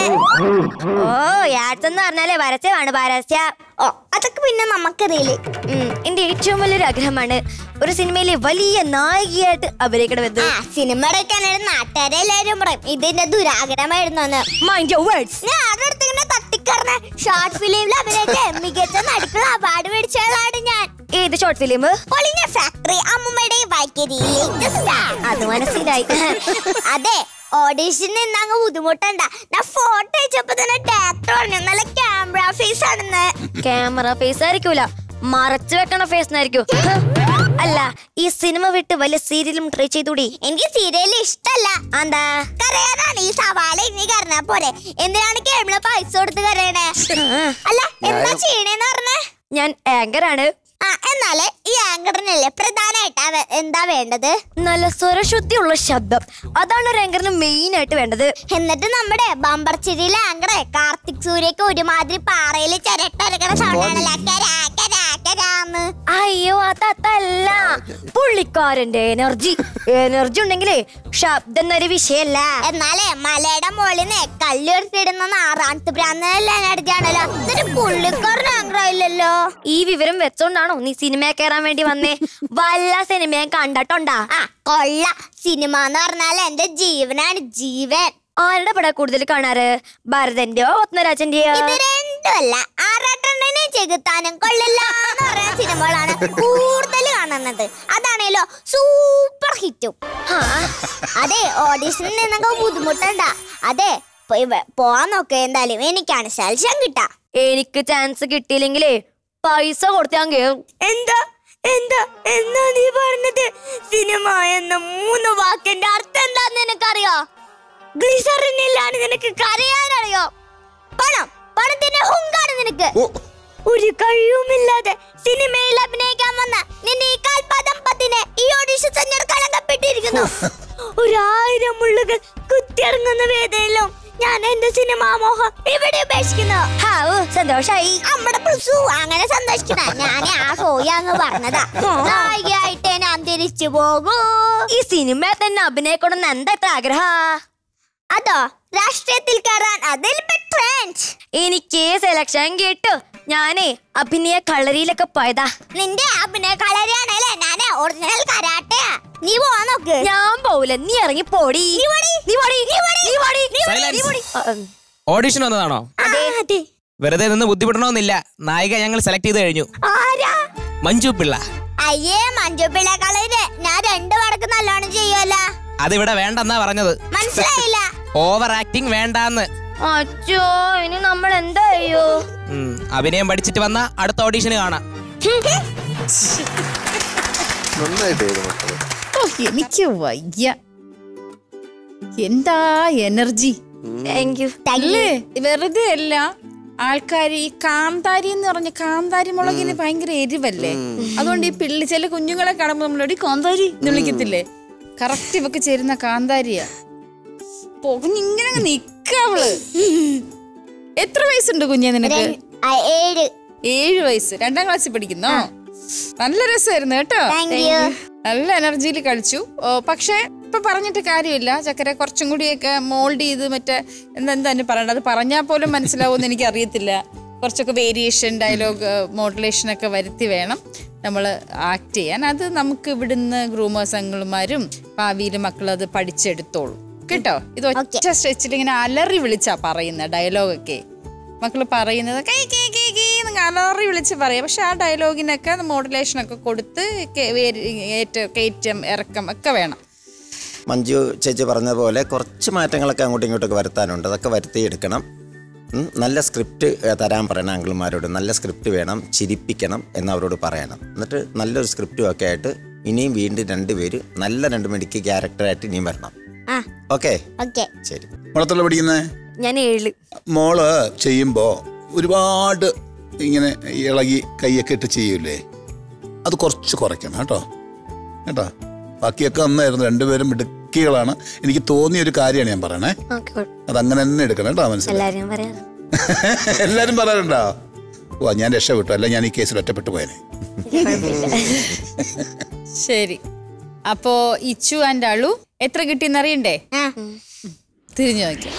ഓ ആഡ്സ് എന്ന് പറഞ്ഞാലേ പരസ്യമാണ് പരസ്യ ഓ അതൊക്കെ പിന്നെ നമുക്കറിയില്ലേ ഉം, എന്റെ ഏറ്റവും വലിയൊരു ആഗ്രഹമാണ് ഒരു സിനിമയിലെ വലിയ നായികയായിട്ട് അഭിനയിക്കണമെന്ന് ആ സിനിമ എടുക്കാനായിട്ട് നാട്ടുകാരെ എല്ലാവരും പറയും ഇതിന്റെ ദുരാഗ്രഹമായിരുന്നു മൈൻഡ് യുവർ വേർഡ്സ് ഞാൻ ആരുടെ അടുത്ത് ഇങ്ങനെ തട്ടിക്കറഞ്ഞ ഷോർട്ട് ഫിലിമിൽ അഭിനയിച്ച് മികച്ച നടിക്കുള്ള അവാർഡ് മേടിച്ചയാളാണ് ഞാൻ ഏത് ഷോർട്ട് ഫിലിം പൊളിഞ്ഞ ഫാക്ടറി അമ്മൂമ്മയുടെയും വൈക്കരിയിലേക്ക് സ്റ്റാർ. അത് മനസ്സിലായി അതെ ഓഡീഷന് നിന്ന് അങ്ങ് ബുദ്ധിമുട്ടണ്ട ഞാൻ ഫോട്ടോ അയച്ചപ്പോ തന്നെ ഡയറക്ടർ പറഞ്ഞു നല്ല ക്യാമറ ഫേസ് ആണെന്ന് ക്യാമറ ഫേസ് ആയിരിക്കൂല മറച്ചു വെക്കണ ഫേസ് ആയിരിക്കും അല്ല ഈ സിനിമ വിട്ട് വലിയ സീരിയലും ട്രൈ ചെയ്തൂടി എനിക്ക് സീരിയൽ ഇഷ്ടല്ല എന്താ കരയാനാണ് ഈ സവാള ഇനി കരഞ്ഞാ പോരെ എന്തിനാണ് കേരള പൈസ കൊടുത്ത് കരയണേ അല്ല എന്താ ചെയ്യണേന്ന് പറഞ്ഞേ ഞാൻ ആങ്കർ ആണ് ആ എന്നാല് ഈ ആങ്കറിനല്ലേ പ്രധാനമായിട്ട് അവ- എന്താ വേണ്ടത് നല്ല സ്വരശുദ്ധിയുള്ള ശബ്ദം അതാണ് ഒരു ആങ്കറിന് മെയിൻ ആയിട്ട് വേണ്ടത് എന്നിട്ട് നമ്മുടെ ബമ്പർ ചിരിയിലെ ആങ്കറെ കാർത്തിക് സൂര്യക്ക് ഒരുമാതിരി പാറയിൽ ചിരട്ടരക്കണ സൗണ്ടാണല്ലോ കരാ, കരാ, കരാന്ന്. അയ്യോ അതല്ല പുള്ളിക്കാരന്റെ എനർജി എനർജി ഉണ്ടെങ്കിലേ ശബ്ദം എന്നൊരു വിഷയല്ല എന്നാലേ മലയുടെ മുകളിന്ന് കല്ലെടുത്തിടുന്ന നാറാണത്ത് ഭ്രാന്തല്ല എനർജിയാണല്ലോ എന്നിട്ട് പുള്ളിക്കാരൻ ആങ്കറായില്ലല്ലോ ഈ വിവരം വെച്ചോണ്ടാണോ നീ സിനിമ കയറാൻ വേണ്ടി വന്നേ വല്ല സിനിമയും കണ്ടിട്ടുണ്ടാ ആ കൊള്ള സിനിമ എന്ന് പറഞ്ഞാൽ എന്റെ ജീവനാണ് ജീവൻ ആരുടെ പടം കൂടുതൽ കാണാറ് ഭരതന്റെയോ പത്മരാജന്റെയോ ഇത് രണ്ടുമല്ല ആറാട്ടെണ്ണനെ ചെകുത്താനും കൊള്ളില്ല എന്ന് പറയുന്ന സിനിമകളാണ് കൂടുതൽ കാണുന്നത് അതാണല്ലോ സൂപ്പർ ഹിറ്റും അതെ ഓഡീഷനിൽ നിന്നൊക്കെ ബുദ്ധിമുട്ടണ്ട അതെ പോയി വെ- പോവാൻ നോക്ക് എന്തായാലും എനിക്കാണ് സെലക്ഷൻ കിട്ടാ എനിക്ക് ചാൻസ് കിട്ടിയില്ലെങ്കിലേ പൈസ കൊടുത്ത് ഞാൻ കേറും എന്താ എന്താ എന്താ നീ പറഞ്ഞത് സിനിമ എന്ന മൂന്ന് വാക്കിന്റെ അർത്ഥം എന്താന്ന് നിനക്കറിയോ ഗ്ലിസറിനിലാണ് നിനക്ക് കരയാനറിയോ പണം പണത്തിന്റെ ഹുങ്കാണ് നിനക്ക് ഒരു കഴിവുമില്ലാതെ സിനിമയിൽ അഭിനയിക്കാൻ വന്ന നിന്റെ ഈ കാൽപാദം പത്തിന് ഈ ഓഡിഷൻ സെന്റർ കളങ്കപ്പെട്ടിരിക്കുന്നു ഒരായിരം മുള്ളുകൾ കുത്തിയിറങ്ങുന്ന വേദനയിലും ഞാൻ എന്റെ സിനിമാ മോഹം ഇവിടെ ഉപേക്ഷിക്കുന്നു ഹാവൂ സന്തോഷായി അമ്മടെ പ്ലസു അങ്ങനെ സന്തോഷിക്കണ ഞാൻ ആ സോയി അങ്ങ് പറഞ്ഞതാ നായികയായിട്ട് ഞാൻ തിരിച്ചു പോകൂ ഈ സിനിമ തന്നെ അഭിനയിക്കണമെന്ന് എന്താ ഇത്ര ആഗ്രഹ അതോ രാഷ്ട്രീയത്തിൽ കയറാൻ അതിൽ ട്രെൻഡ് എനിക്ക് സെലക്ഷൻ കിട്ടു ഞാനേ അഭിനയ കളരിയിലൊക്കെ പോയതാ നിന്റെ അഭിനയ കളരിയാണല്ലേ ഞാനേ ഒറിജിനൽ കരാട്ടയാ നീ പോവാൻ നോക്ക് ഞാൻ പോവില്ല നീ ഇറങ്ങി പോടി നീ പോടി. നീ പോടി നീ പോടി. നീ പോടി നീ പോടി. Silence. നീ പോടി. ആ, ഉം. ഓഡിഷൻ വന്നതാണോ അതെ അതെ വെറുതെ നിന്ന് ബുദ്ധിമുട്ടണമെന്നില്ല നായിക ഞങ്ങൾ സെലക്ട് ചെയ്ത് കഴിഞ്ഞു ആരാ മഞ്ജു പിള്ള അയ്യേ മഞ്ജു പിള്ള കളരി ഞാൻ രണ്ട് വടക്ക് നല്ലോണം ചെയ്യുമല്ല അതിവിടെ വേണ്ടെന്നാ പറഞ്ഞത് മനസ്സിലായില്ല ഓവർ ആക്ടിങ് വേണ്ടാന്ന് അച്ചോ ഇനി നമ്മൾ എന്താ ചെയ്യോ ഉം, അഭിനയം പഠിച്ചിട്ട് വന്ന അടുത്ത ഓഡീഷന് കാണാം നന്നായിട്ട് ചെയ്തു മക്കളെ. ഓ എനിക്ക് വയ്യ എന്താ എനർജി താങ്ക് യു അല്ലേ വെറുതെ അല്ല ആൾക്കാർ ഈ കാന്താരി എന്ന് പറഞ്ഞ കാന്താരി മുളകിന് ഭയങ്കര എരിവല്ലേ അതുകൊണ്ട് ഈ പിള്ളി ചില കുഞ്ഞുങ്ങളെ കാണുമ്പോൾ നമ്മളോട് കാന്താരി എന്ന് വിളിക്കത്തില്ലേ കറക്റ്റ് ഇവക്ക് ചേരുന്ന കാന്താരിയാ പൊകഞ്ഞിങ്ങനെ അങ്ങ് നിക്കവള് എത്ര വയസ്സുണ്ട് കുഞ്ഞെ നിനക്ക് ആ, ഏഴ് ഏഴ് വയസ്സ് രണ്ടാം ക്ലാസ്സിൽ പഠിക്കുന്നോ നല്ല രസമായിരുന്നു കേട്ടോ Thank you. നല്ല എനർജിയിൽ കളിച്ചു ഓ, പക്ഷേ ഇപ്പൊ പറഞ്ഞിട്ട് കാര്യമില്ല ചക്കര കുറച്ചും കൂടിയൊക്കെ മോൾഡ് ചെയ്ത് മറ്റേ എന്താ എന്താ അതിന് പറയണ്ടത് അത് പറഞ്ഞാൽ പോലും മനസ്സിലാവുമെന്ന് എനിക്ക് അറിയത്തില്ല കുറച്ചൊക്കെ വേരിയേഷൻ ഡയലോഗ് മോഡുലേഷൻ ഒക്കെ വരുത്തി വേണം നമ്മൾ ആക്ട് ചെയ്യാൻ അത് നമുക്ക് ഇവിടുന്ന് ഗ്രൂമേഴ്സ് അങ്കിളുമാരും ഭാവിയിൽ മക്കൾ അത് പഠിച്ചെടുത്തോളും കേട്ടോ ഇത് ഒറ്റ സ്ട്രെച്ചിൽ ഇങ്ങനെ അലറി വിളിച്ചാ പറയുന്ന ഡയലോഗൊക്കെ മക്കള് പറയുന്നത് കൈ കീ കീ കീ എന്ന് അലറി വിളിച്ച് പറയാം പക്ഷെ ആ ഡയലോഗിനൊക്കെ മോഡുലേഷനൊക്കെ കൊടുത്ത് കേ- വേര് ഏറ്റ കയറ്റം ഇറക്കം ഒക്കെ വേണം മഞ്ജു ചേച്ചി പറഞ്ഞ പോലെ കുറച്ച് മാറ്റങ്ങളൊക്കെ അങ്ങോട്ടും ഇങ്ങോട്ടൊക്കെ വരുത്താനുണ്ട് അതൊക്കെ വരുത്തിയെടുക്കണം ഉം, നല്ല സ്ക്രിപ്റ്റ് ഏ, തരാൻ പറയണം അങ്കിൾമാരോട് നല്ല സ്ക്രിപ്റ്റ് വേണം ചിരിപ്പിക്കണം എന്നവരോട് പറയണം എന്നിട്ട് നല്ലൊരു സ്ക്രിപ്റ്റും ഒക്കെ ആയിട്ട് ഇനിയും വീണ്ടും രണ്ടുപേര് നല്ല രണ്ട് മിടിക്ക് ക്യാരക്ടറായിട്ട് ഇനിയും വരണം ആ ഓക്കെ ഓക്കെ ശരി വളർത്തുള്ള പഠിക്കുന്നേ ഞാൻ ഏഴ് മോള് ചെയ്യുമ്പോ ഒരുപാട് ഇങ്ങനെ ഇളകി കൈയൊക്കെ ഇട്ട് ചെയ്യൂലേ അത് കുറച്ച് കുറയ്ക്കണം കേട്ടോ കേട്ടോ ബാക്കിയൊക്കെ ഒന്നായിരുന്നു രണ്ടുപേരും മിടുക്കികളാണ് എനിക്ക് തോന്നിയ ഒരു കാര്യമാണ് ഞാൻ പറയണേ ഓക്കെ അത് അങ്ങനെ തന്നെ എടുക്കണം കേട്ടോ മനസ്സിലായി എല്ലാരും പറയാറ് എല്ലാരും പറയാറുണ്ടോ ഓ ഞാൻ രക്ഷപ്പെട്ടു അല്ല ഞാൻ ഈ കേസിൽ ഒറ്റപ്പെട്ടു പോയനെ ശരി അപ്പോ ഇച്ചു ആൻഡ് അളു എത്ര കിട്ടിയെന്ന് അറിയണ്ടേ തിരിഞ്ഞു നോക്കിയോ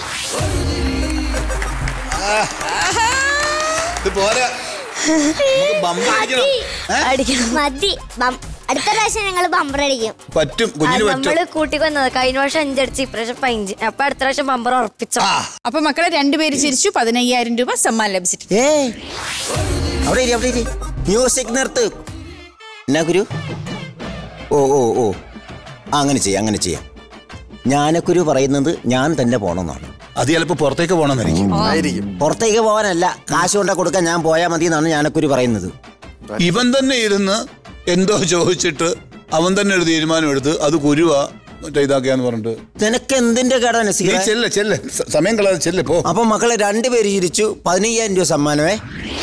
ഇത് പോരാ നമുക്ക് bumper അടിക്കണം. അടിക്കണം മതി ബം- അടുത്ത പ്രാവശ്യം ഞങ്ങൾ ബമ്പർ അടിക്കും പറ്റും കുഞ്ഞിന് പറ്റും നമ്മള് കൂട്ടി വന്നത് കഴിഞ്ഞ വർഷം അഞ്ചടിച്ച് ഇപ്രാവശ്യം പതിനഞ്ച് അപ്പൊ അടുത്ത പ്രാവശ്യം ബമ്പർ ഉറപ്പിച്ചോ അപ്പൊ മക്കളെ രണ്ടുപേര് ചിരിച്ചു പതിനയ്യായിരം രൂപ സമ്മാനം ലഭിച്ചിട്ടുണ്ട് അവിടെ ഇരി, അവിടെ ഇരി. മ്യൂസിക് നിർത്ത് എന്നാ ഗുരു ഓ ഓ ഓ ആ അങ്ങനെ ചെയ്യാം അങ്ങനെ ചെയ്യാം ജ്ഞാനക്കുരു പറയുന്നത് ഞാൻ തന്നെ പോണമെന്നാണ് അത് ചിലപ്പോ പുറത്തേക്ക് പോകണമെന്നായിരിക്കും ആയിരിക്കും പുറത്തേക്ക് പോകാനല്ല കാശ് കൊണ്ട കൊടുക്കാൻ ഞാൻ പോയാൽ മതി എന്നാണ് ജ്ഞാനക്കുരു പറയുന്നത് ഇവൻ തന്നെ ഇരുന്ന് എന്തോ ചോദിച്ചിട്ട് അവൻ തന്നെ ഒരു തീരുമാനം എടുത്ത് അത് കുരുവാ മറ്റേ ഇതാക്കിയാന്ന് പറഞ്ഞിട്ട് നിനക്ക് എന്തിന്റെ കേടാണ് നീ ചെല്ല് ചെല്ല് സ- സമയം കളയാതെ ചെല്ല് പോ അപ്പൊ മക്കളെ രണ്ടുപേര് ചിരിച്ചു പതിനയ്യായിരം രൂപ സമ്മാനമേ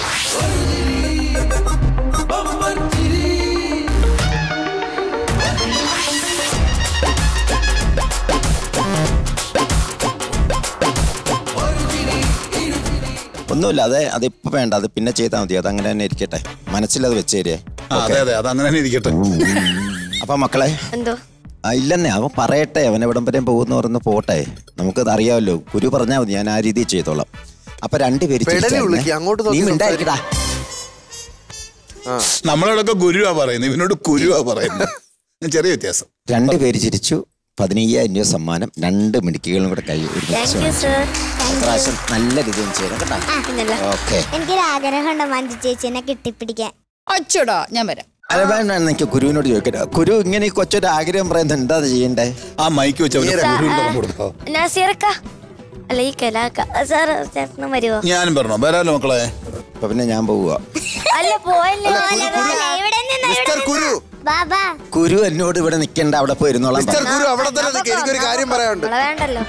ഒന്നുമില്ല അതെ അതിപ്പോ വേണ്ട അത് പിന്നെ ചെയ്താൽ മതി അത് അങ്ങനെ തന്നെ ഇരിക്കട്ടെ മനസ്സിലത് വെച്ചേരേ ആ, അതെ അതെ അത് അങ്ങനെ തന്നെ ഇരിക്കട്ടെ അപ്പൊ മക്കളെ എന്തോ ആ, ഇല്ലെന്നേ അവൻ പറയട്ടെ അവൻ എവിടം വരെയും പോകുന്ന പറഞ്ഞ് പോട്ടെ നമുക്കത് അറിയാമല്ലോ ഗുരു പറഞ്ഞാൽ മതി ഞാൻ ആ രീതിയിൽ ചെയ്തോളാം അപ്പൊ രണ്ടുപേര് പെടലി ചിരിച്ചായിരുന്നേ. ഉള്ളിക്ക്, അങ്ങോട്ട് നോക്കി നീ മിണ്ടായിരിക്കടാ നമ്മളോടൊക്കെ ഗുരുവാ പറയുന്നത് ഇവനോട് കുരുവാ പറയുന്നത് ചെറിയ വ്യത്യാസം രണ്ടുപേര് ചിരിച്ചു പതിനയ്യായിരം രൂപ സമ്മാനം രണ്ട് മിടുക്കികളും കൂടെ കൈ ഒരുമിച്ച് താങ്ക് യു വാങ്ങിച്ചു. സർ പ്രാവശ്യം നല്ല രീതിയിൽ ചെയ്യണം കേട്ടോ പിന്നല്ല ഓക്കെ എനിക്കൊരു ആഗ്രഹമുണ്ട് മഞ്ജു ചേച്ചിനെ കെട്ടിപ്പിടിക്കാൻ അച്ചോടാ ഞാൻ വരാം അല്ല വേണ്ട എനിക്ക് ഗുരുവിനോട് ചോദിക്കട്ടെ ഗുരു ഇങ്ങനെ ഈ കൊച്ചൊരു ആഗ്രഹം പറയുന്നത് എന്താ ചെയ്യണ്ടേ ആ മൈക്ക് വെച്ച് അവന് കുരുവിന് തുറന്നു കൊടുത്തോ നസീറക്ക അല്ല ഈ കലാക്ക സാർ ചേട്ടനും വരുവോ ഞാനും പറഞ്ഞോ വരാലോ മക്കളെ അപ്പൊ പിന്നെ ഞാൻ പോവുക അല്ല പോയല്ലോ ഇവിടെ മിസ്റ്റർ കുരു ബാബാ ഗുരു എന്നോട് ഇവിടെ നിൽക്കണ്ട അവിടെ പോയിരുന്നോളാം മിസ്റ്റർ കുരു അവിടെ തന്നെ നിൽക്ക് എനിക്കൊരു കാര്യം പറയാനുണ്ട് നമ്മളെ വേണ്ടല്ലോ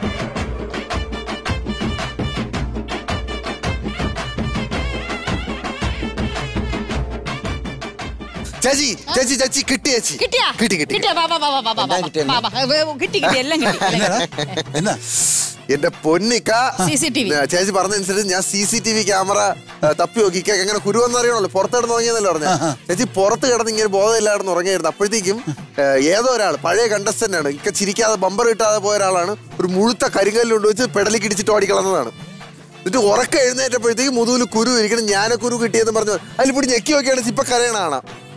ചേച്ചി ചേച്ചി ചേച്ചി കിട്ടി ചേച്ചി കിട്ടിയാ കിട്ടി കിട്ടി കിട്ടിയാ വാ, വാ, വാ, വാ, വാ, വാ, വാ, വാ, വാ. ഏ, കിട്ടി കിട്ടി എല്ലാം കിട്ടി എല്ലാം കിട്ടി. എന്നാ എന്റെ പൊന്നിക്ക CCTV. ആ, ചേച്ചി പറഞ്ഞതനുസരിച്ച് ഞാൻ C C T V camera തപ്പി നോക്കി ഇക്ക എങ്ങനെ കുരുവെന്ന് അറിയണല്ലോ പുറത്ത് കിടന്ന് ഉറങ്ങിയെന്നല്ലേ പറഞ്ഞ ചേച്ചി പുറത്ത് കിടന്ന് ഇങ്ങനെ ബോധമില്ലായിരുന്നു ഉറങ്ങിയായിരുന്നു അപ്പോഴത്തേക്കും ഏ, ഏതോ ഒരാൾ പഴയ കണ്ടസ്റ്റന്റ് ആണ് ഇക്ക ചിരിക്കാതെ ബമ്പർ കിട്ടാതെ പോയ ഒരാളാണ് ഒരു മുഴുത്ത കരിങ്കല്ല് കൊണ്ട് വെച്ച് പെടലിക്ക് ഇടിച്ചിട്ട് ഓടിക്കളന്നതാണ് എന്നിട്ട് ഉറക്കം എഴുന്നേറ്റപ്പോഴത്തേക്ക് മുതുകിൽ കുരു ഇരിക്കണം ഞാനെ കുരു കിട്ടിയെന്ന് പറഞ്ഞു അതിൽ പിടി ഞെക്കി നോക്കിയാണ് ഇപ്പൊ കരയണാണ്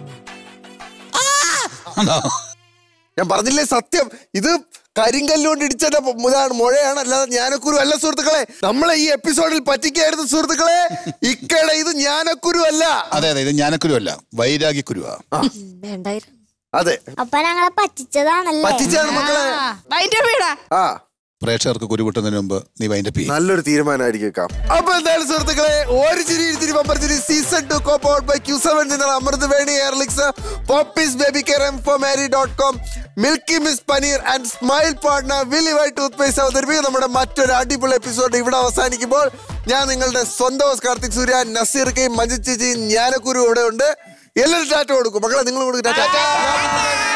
ഞാൻ പറഞ്ഞില്ലേ സത്യം ഇത് കരിങ്കല്ല് കൊണ്ട് ഇടിച്ചതിന്റെ ഇതാണ് മുഴയാണ് അല്ലാതെ ജ്ഞാനക്കുരു അല്ല സുഹൃത്തുക്കളെ നമ്മളെ ഈ എപ്പിസോഡിൽ പറ്റിക്കായിരുന്നു സുഹൃത്തുക്കളെ ഇക്കയുടെ ഇത് ജ്ഞാനക്കുരു അല്ല അതെ അതെ ഇത് ഞാനക്കുരു അല്ല വൈരാഗ്യ കുരുവാ വേണ്ടായിരുന്നു അതെ അപ്പൊ ഞങ്ങളെ പറ്റിച്ചതാണല്ലേ പറ്റിച്ചാണ് മക്കളെ വൈൻ്റെ വീടാ ആ പ്രേക്ഷകർക്ക് കുരു കിട്ടുന്നതിന് മുമ്പ് നീ വൈൻഡ് അപ്പ് ചെയ്യും നല്ലൊരു തീരുമാനമായിരിക്കാം അപ്പൊ എന്തായാലും സുഹൃത്തുക്കളെ ഒരു ചിരി ഇരു ചിരി ബമ്പർ ചിരി season two co powered by Q seven dinner അമൃത് വേണി എയർലിക്സ് Popees baby care M four marry dot com milky miss paneer and smile partner വിലിവൈ ടൂത്ത് പേസ്റ്റ് അവതരിപ്പിക്കും നമ്മുടെ മറ്റൊരു അടിപൊളി എപ്പിസോഡ് ഇവിടെ അവസാനിക്കുമ്പോൾ ഞാൻ നിങ്ങളുടെ സ്വന്തം ഹോസ്റ്റ് കാർത്തിക് സൂര്യ നസീർ കെയും മഞ്ജു ചേച്ചിയും ജ്ഞാനക്കുരു ഇവിടെ ഉണ്ട് എല്ലാവരും ടാറ്റ കൊടുക്കും മക്കളെ നിങ്ങൾ കൊടുക്കും ടാറ്റ